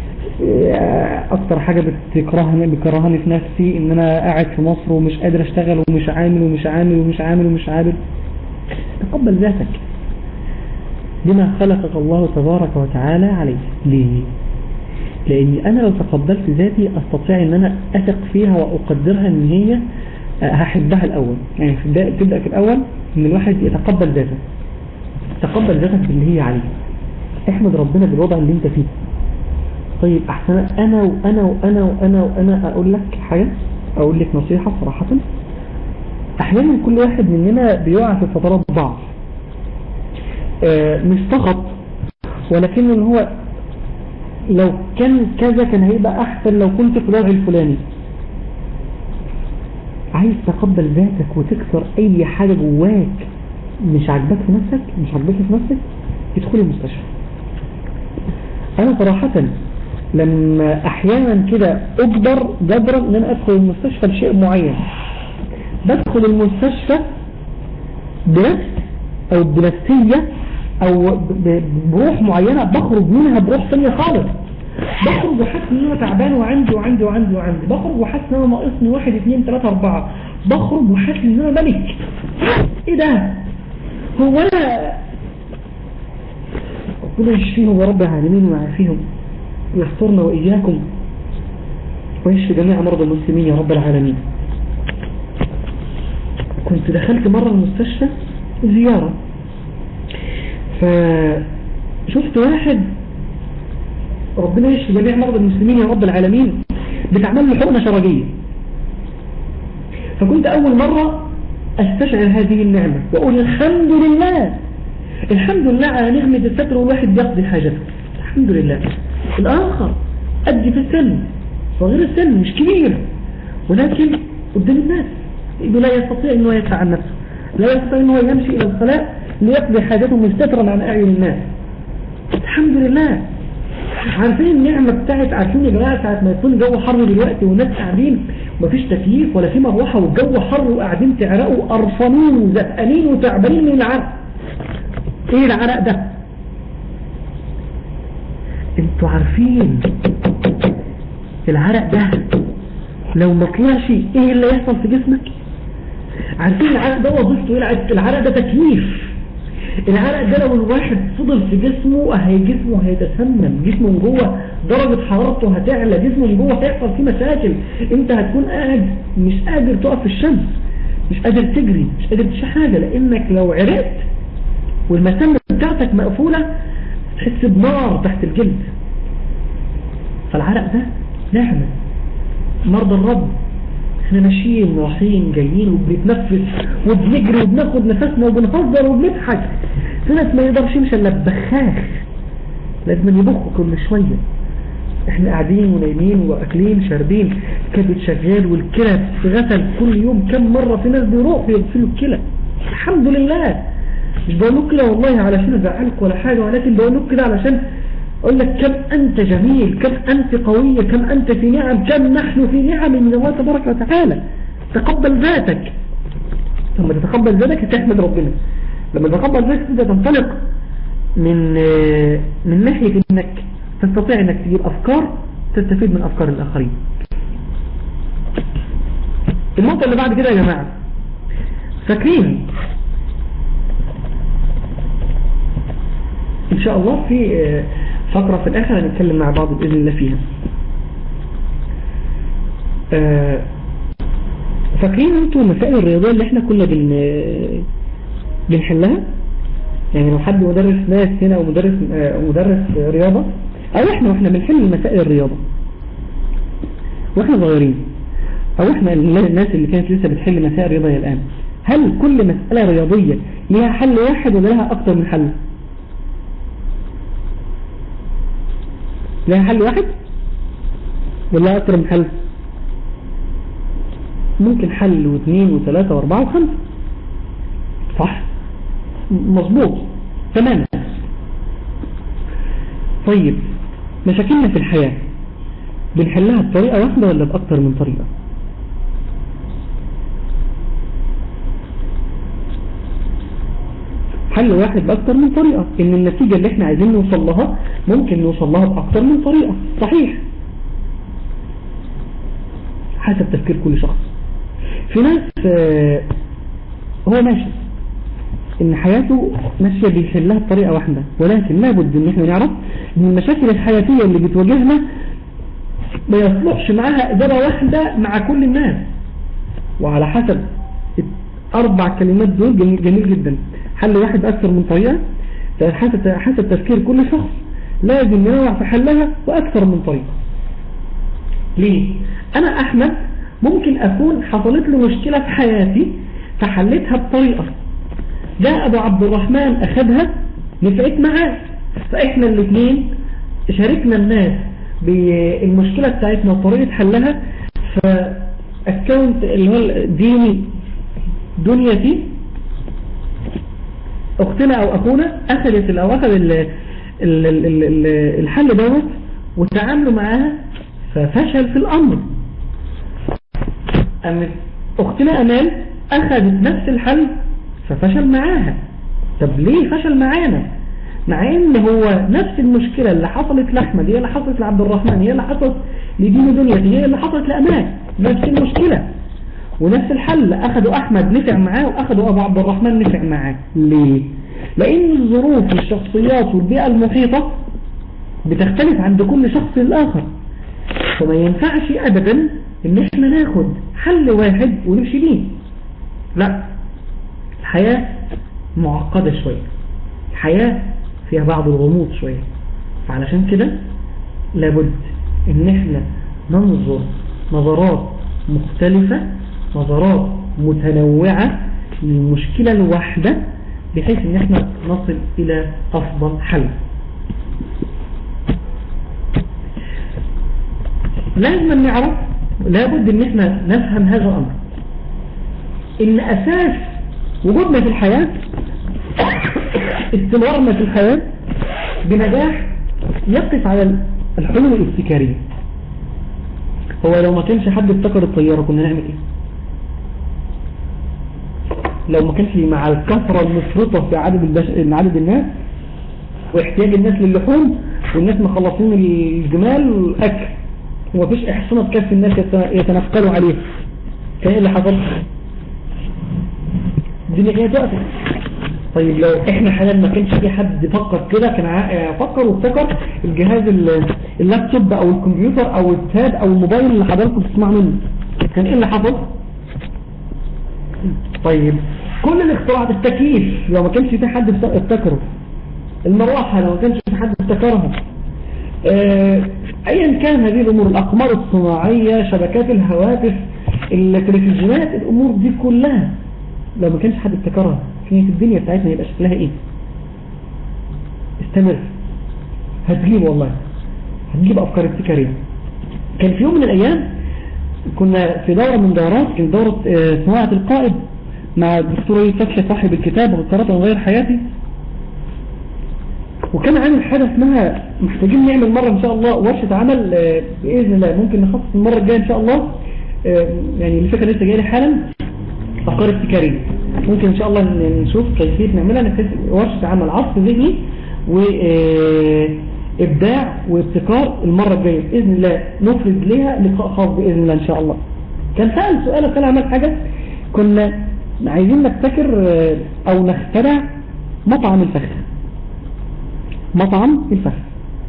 اكتر حاجة بتكرهني بكرهني في نفسي ان انا قاعد في مصر ومش قادر اشتغل ومش عامل ومش عامل ومش عامل ومش عامل تقبل ذاتك بما خلقك الله تبارك وتعالى عليه ليه لاني انا لو تقبلت ذاتي استطيع ان انا اثق فيها واقدرها ان هي هحبها الاول يعني تبدأ في الاول ان الواحد يتقبل ذاته تقبل ذاتك باللي هي عليه احمد ربنا بالوضع اللي انت فيه طيب احسن انا وانا وانا وانا وانا اقول لك حاجة اقول لك نصيحة صراحة احيانا كل واحد مننا بيقع في فترات ضعف اه مش فقط ولكن ان هو لو كان كذا كان هيبقى احسن لو كنت في الوضع الفلاني عايز تقبل ذاتك وتكسر اي حاجة جواك مش عاجباك في نفسك مش عاجباك في نفسك ادخل المستشفى انا صراحة لما احيانا كده اجبر جبرا ان انا ادخل المستشفى لشيء معين بدخل المستشفى بنفس او بنفسية او بروح معينة بخرج منها بروح ثانية خالص بخرج وحاسس ان انا تعبان وعندي وعندي وعندي وعندي بخرج وحاسس ان انا ناقصني واحد اثنين ثلاثة اربعة بخرج وحاسس ان انا ملك ايه ده هو انا ربنا يشفيهم يا رب العالمين ويعافيهم ويسترنا وإياكم ويشفي جميع مرضى المسلمين يا رب العالمين كنت دخلت مرة المستشفى زيارة فشفت واحد ربنا يشفي جميع مرضى المسلمين يا رب العالمين بتعمل له حقنة شرجية فكنت أول مرة أستشعر هذه النعمة وأقول الحمد لله الحمد لله على نعمة الستر والواحد بيقضي حاجته الحمد لله الآخر أدي في السن صغير السن مش كبير ولكن قدام الناس إنه لا يستطيع أنه يدفع عن نفسه لا يستطيع أنه يمشي إلى الخلاء ليقضي حاجته مستترا عن أعين الناس الحمد لله عارفين النعمة بتاعت عارفين يا جماعة ساعة ما يكون الجو حر دلوقتي والناس قاعدين ومفيش تكييف ولا في مروحة والجو حر وقاعدين تعرقوا قرفانين وزهقانين وتعبانين من العرق ايه العرق ده انتوا عارفين العرق ده لو ما طلعش ايه اللي يحصل في جسمك عارفين العرق ده وظيفته ايه العرق ده تكييف العرق ده لو الواحد فضل في جسمه هي جسمه هيتسمم جسمه من جوه درجة حرارته هتعلى جسمه من جوه هيحصل فيه مشاكل انت هتكون قاعد مش قادر تقف في الشمس مش قادر تجري مش قادر تشي حاجة لانك لو عرقت والمسام بتاعتك مقفولة تحس بنار تحت الجلد فالعرق ده نعمة مرضى الرب احنا ماشيين رايحين جايين وبنتنفس وبنجري وبناخد نفسنا وبنهزر وبنضحك في ناس ما يقدرش يمشي الا ببخاخ لازم يبخ كل شوية احنا قاعدين ونايمين واكلين شاربين كبد شغال والكلى بتتغسل كل يوم كم مرة في ناس بيروحوا يغسلوا الكلى الحمد لله مش بقول كده والله علشان ازعلك ولا حاجة ولكن بقول كده علشان اقول لك كم انت جميل كم انت قوية كم انت في نعم كم نحن في نعم من الله تبارك وتعالى تقبل ذاتك لما تتقبل ذلك تحمد ربنا لما تتقبل ذلك تبدأ تنطلق من من ناحية انك تستطيع انك تجيب افكار تستفيد من افكار الاخرين النقطة اللي بعد كده يا جماعة فاكرين ان شاء الله في فقرة في الاخر هنتكلم مع بعض باذن الله فيها فاكرين انتوا المسائل الرياضية اللي احنا كنا بن بنحلها يعني لو حد مدرس ماس هنا او مدرس مدرس رياضة او احنا واحنا بنحل المسائل الرياضة واحنا صغيرين او احنا الناس اللي كانت لسه بتحل مسائل رياضية الان هل كل مسألة رياضية ليها حل واحد ولا لها اكتر من حل لها حل واحد ولا اكتر من حل ممكن حل واثنين وثلاثة واربعة وخمسة صح مظبوط تماما طيب مشاكلنا في الحياة بنحلها بطريقة واحدة ولا بأكتر من طريقة حل واحد بأكتر من طريقة ان النتيجة اللي احنا عايزين نوصل لها ممكن نوصل لها بأكتر من طريقة صحيح حسب تفكير كل شخص في ناس هو ماشي ان حياته ماشية بيحلها بطريقة واحدة ولكن لابد ان احنا نعرف ان المشاكل الحياتية اللي بتواجهنا ما يصلحش معاها إجابة واحدة مع كل الناس وعلى حسب أربع كلمات دول جميل, جميل جدا حل واحد أكثر من طريقة حسب, حسب تفكير كل شخص لازم ننوع في حلها وأكثر من طريقة ليه؟ أنا أحمد ممكن أكون حصلت له مشكلة في حياتي فحلتها بطريقة جاء أبو عبد الرحمن أخذها نفعت معاه فإحنا الاثنين شاركنا الناس بالمشكلة بتاعتنا وطريقة حلها فأكونت اللي هو ديني دنيتي أختنا أو أخونا أخذت أو أخذ الحل دوت وتعاملوا معاها ففشل في الأمر أم أختنا أمال أخذت نفس الحل ففشل معاها طب ليه فشل معانا مع ان هو نفس المشكلة اللي حصلت لأحمد هي اللي حصلت لعبد الرحمن هي اللي حصلت لدين دنيتي هي اللي حصلت لأمان نفس المشكلة ونفس الحل أخذوا أحمد نفع معاه وأخذوا أبو عبد الرحمن نفع معاه ليه؟ لأن الظروف والشخصيات والبيئة المحيطة بتختلف عند كل شخص الآخر فما ينفعش أبدا إن احنا ناخد حل واحد ونمشي بيه لا الحياة معقدة شوية الحياة فيها بعض الغموض شوية فعلشان كده لابد ان احنا ننظر نظرات مختلفة نظرات متنوعة للمشكلة الواحدة بحيث ان احنا نصل الى افضل حل لازم نعرف لابد ان احنا نفهم هذا الامر ان اساس وجودنا في الحياة استمرارنا في الحياة بنجاح يقف على الحلول الابتكارية هو لو ما كانش حد ابتكر الطيارة كنا نعمل ايه لو ما كانش مع الكثرة المفرطة في عدد, البش... عدد الناس واحتياج الناس للحوم والناس مخلصين الجمال والأكل ومفيش إحصانة تكفي الناس يتنقلوا عليه كان ايه اللي حصل الدنيا كانت وقفت طيب لو احنا حاليا ما كانش في حد فكر كده كان فكر وابتكر الجهاز اللابتوب او الكمبيوتر او التاب او الموبايل اللي حضراتكم بتسمعوا منه كان ايه اللي حصل طيب كل الاختراعات التكييف لو ما كانش في حد ابتكره المروحة لو ما كانش في حد ابتكرها اه ايا كان هذه الامور الاقمار الصناعية شبكات الهواتف التلفزيونات الامور دي كلها لو ما كانش حد ابتكرها كانت الدنيا بتاعتنا يبقى شكلها ايه استمر هتجيب والله هتجيب افكار ابتكارية كان في يوم من الايام كنا في دورة من دورات كانت دورة صناعة القائد مع الدكتور فتحي صاحب الكتاب وقرارات غير حياتي وكان عامل حاجة اسمها محتاجين نعمل مرة ان شاء الله ورشة عمل بإذن الله ممكن نخصص المرة الجاية ان شاء الله يعني الفكرة لسه جاية حالا افكار ابتكارية ممكن ان شاء الله ن- نشوف كيفية نعملها نكتسب ورشة عمل عصف ذهني وابداع وابتكار المرة الجاية بإذن الله نفرد ليها لقاء خاص بإذن الله ان شاء الله كان سأل سؤال كان عمل حاجة كنا عايزين نبتكر آه، او نخترع مطعم الفخر مطعم الفخر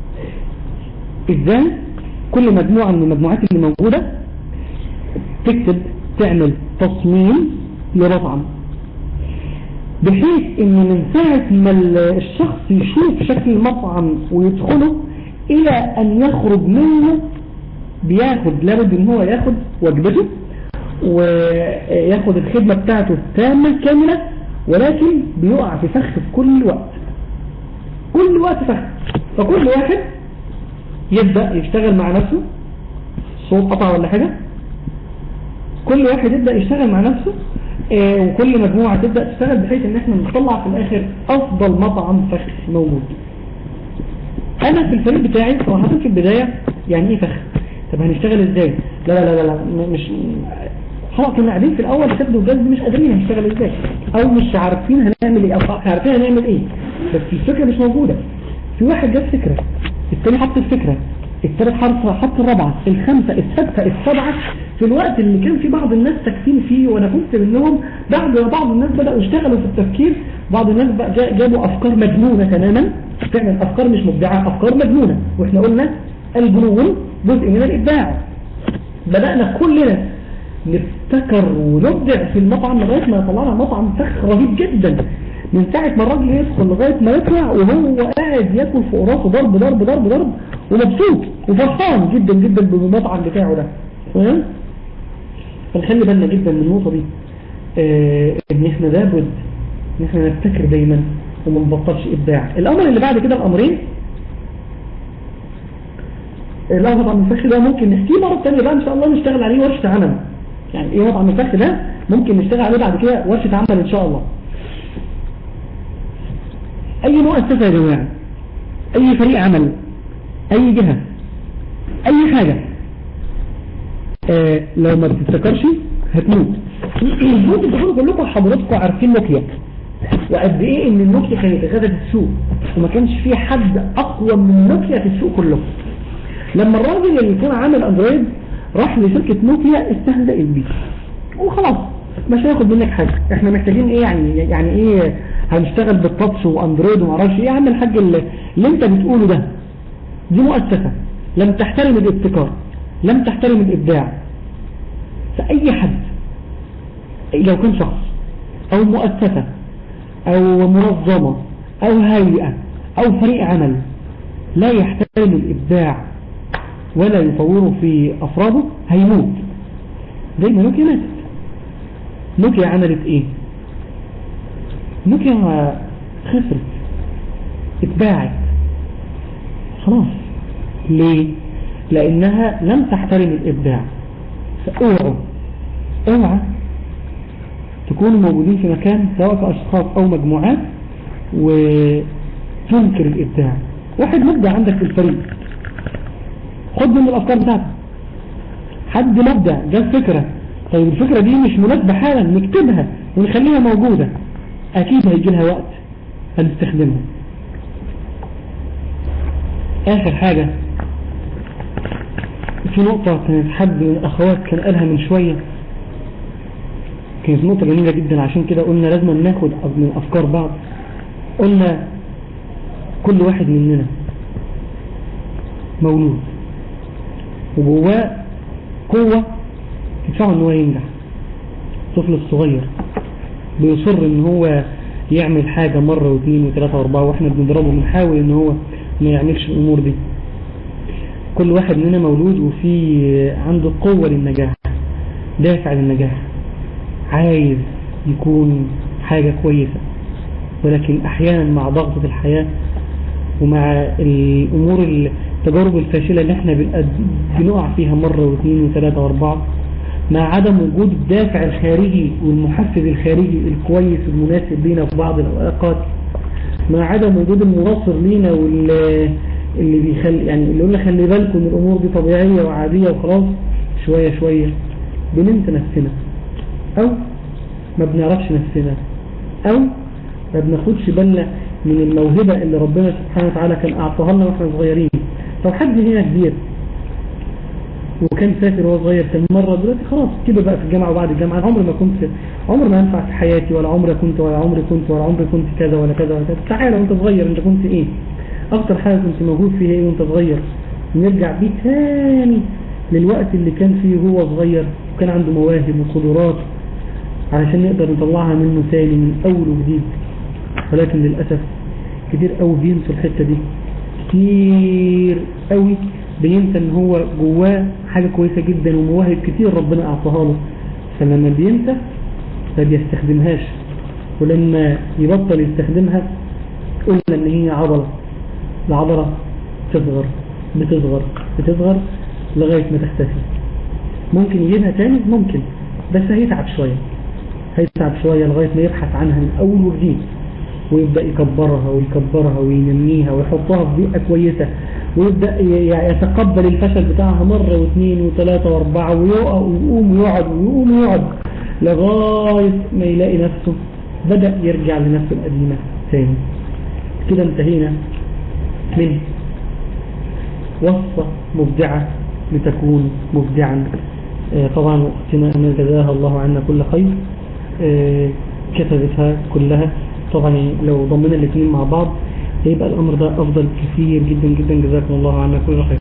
ازاي كل مجموعة من المجموعات اللي موجودة تكتب تعمل تصميم لمطعم بحيث ان من ساعة ما الشخص يشوف شكل المطعم ويدخله الى ان يخرج منه بياخد لابد ان هو ياخد وجبته وياخد الخدمة بتاعته التامة كاملة ولكن بيقع في فخ في كل وقت كل وقت فخ فكل واحد يبدأ يشتغل مع نفسه صوت قطع ولا حاجة كل واحد يبدأ يشتغل مع نفسه آه، وكل مجموعة تبدأ تشتغل بحيث ان احنا نطلع في الاخر افضل مطعم فخ موجود انا في الفريق بتاعي صراحة في البداية يعني ايه فخ طب هنشتغل ازاي لا لا لا لا م- مش خلاص كنا قاعدين في الاول شد وجذب مش قادرين هنشتغل ازاي او مش عارفين هنعمل ايه او عارفين هنعمل ايه بس الفكرة مش موجودة في واحد جاب فكرة التاني حط الفكرة التالت حرف حط الرابعة الخامسة السادسة السابعة في الوقت اللي كان في بعض الناس ساكتين فيه وانا كنت منهم بعد ما بعض الناس بدأوا يشتغلوا في التفكير بعض الناس بقى جا- جابوا افكار مجنونة تماما فعلا افكار مش مبدعة افكار مجنونة واحنا قلنا الجنون جزء من الابداع بدأنا كلنا نبتكر ونبدع في المطعم لغاية ما طلعنا مطعم فخ رهيب جدا من ساعة ما الراجل يدخل لغاية ما يطلع وهو قاعد ياكل فوق راسه ضرب ضرب ضرب ضرب ومبسوط وفرحان جدا جدا بالمطعم بتاعه ده تمام فنخلي بالنا جدا من النقطة دي آه ان احنا لابد ان احنا نبتكر دايما وما نبطلش ابداع الامر اللي بعد كده الامرين لا مطعم الفخ ده ممكن نحكيه مرة تانية بقى ان شاء الله نشتغل عليه ورشة عمل يعني ايه مطعم الفخ ده ممكن نشتغل عليه بعد كده ورشة عمل ان شاء الله اي مؤسسة يا جماعة اي فريق عمل اي جهة اي حاجة آه لو ما بتفتكرش هتموت ممكن تكونوا كلكم حضراتكم عارفين نوكيا وقد ايه ان النوكيا كانت غدا في السوق وما كانش في حد اقوى من نوكيا في السوق كله لما الراجل اللي كان عامل اندرويد راح لشركة نوكيا استهزأت بيه وخلاص مش هياخد منك حاجة احنا محتاجين ايه يعني يعني ايه هنشتغل بالتاتش واندرويد وما اعرفش ايه يا عم الحاج اللي, اللي انت بتقوله ده دي مؤسسة لم تحترم الابتكار لم تحترم الابداع فاي حد لو كان شخص او مؤسسة او منظمة او هيئة او فريق عمل لا يحترم الابداع ولا يطوره في افراده هيموت زي ما نوكيا ماتت نوكيا عملت ايه نوكيا خسرت اتباعت خلاص ليه لانها لم تحترم الابداع فاوعوا اوعى تكونوا موجودين في مكان سواء كاشخاص او مجموعات وتنكر الابداع واحد مبدع عندك في الفريق خد من الافكار بتاعته حد مبدع جاب فكرة طيب الفكرة دي مش مناسبة حالا نكتبها ونخليها موجودة اكيد هيجي لها وقت هنستخدمها اخر حاجة في نقطة كانت حد من الاخوات كان قالها من شوية كانت نقطة جميلة جدا عشان كده قلنا لازم ناخد من افكار بعض قلنا كل واحد مننا مولود وجواه قوة تدفعه ان هو ينجح الطفل الصغير بيصر ان هو يعمل حاجة مرة واثنين وثلاثة واربعة واحنا بنضربه بنحاول ان هو ما يعملش الامور دي كل واحد مننا مولود وفي عنده قوة للنجاح دافع للنجاح عايز يكون حاجة كويسة ولكن احيانا مع ضغطة الحياة ومع الامور التجارب الفاشلة اللي احنا بنقع فيها مرة واثنين وثلاثة واربعة مع عدم وجود الدافع الخارجي والمحفز الخارجي الكويس المناسب لينا في بعض الاوقات مع عدم وجود المناصر لينا واللي اللي بيخلي يعني اللي قلنا خلي بالكم ان الامور دي طبيعية وعادية وخلاص شوية شوية بننسى نفسنا او ما بنعرفش نفسنا أو ما بناخدش بالنا من الموهبة اللي ربنا سبحانه وتعالى كان أعطاها لنا واحنا صغيرين طب حد هنا كبير وكان سافر وهو صغير كان مرة دلوقتي خلاص كده بقى في الجامعة وبعد الجامعة عمري ما كنت عمري ما ينفع في حياتي ولا عمري كنت ولا عمري كنت ولا عمري كنت كذا ولا كذا ولا كذا تعالى وانت صغير انت كنت ايه اكتر حاجة كنت موجود فيها ايه وانت صغير نرجع بيه تاني للوقت اللي كان فيه هو صغير وكان عنده مواهب وقدرات علشان نقدر نطلعها منه تاني من اول وجديد ولكن للأسف كتير قوي بينسوا الحتة دي كتير قوي بينسى ان هو جواه حاجة كويسة جدا ومواهب كتير ربنا اعطاها له فلما بينسى ما بيستخدمهاش ولما يبطل يستخدمها قلنا ان هي عضلة العضلة تصغر بتصغر بتصغر لغاية ما تختفي ممكن يجيبها تاني ممكن بس هيتعب شوية هيتعب شوية لغاية ما يبحث عنها من أول وجديد ويبدأ يكبرها ويكبرها وينميها ويحطها في بيئة كويسة ويبدأ يتقبل الفشل بتاعها مرة واثنين وثلاثة واربعة ويقوم ويقعد ويقوم ويقعد لغاية ما يلاقي نفسه بدأ يرجع لنفسه القديمة تاني كده انتهينا من وصفة مبدعة لتكون مبدعا طبعا اختنا جزاها الله عنا كل خير كتبتها كلها طبعا لو ضمنا الاثنين مع بعض هيبقى الأمر ده أفضل كثير جدا جدا جزاكم الله عنا كل خير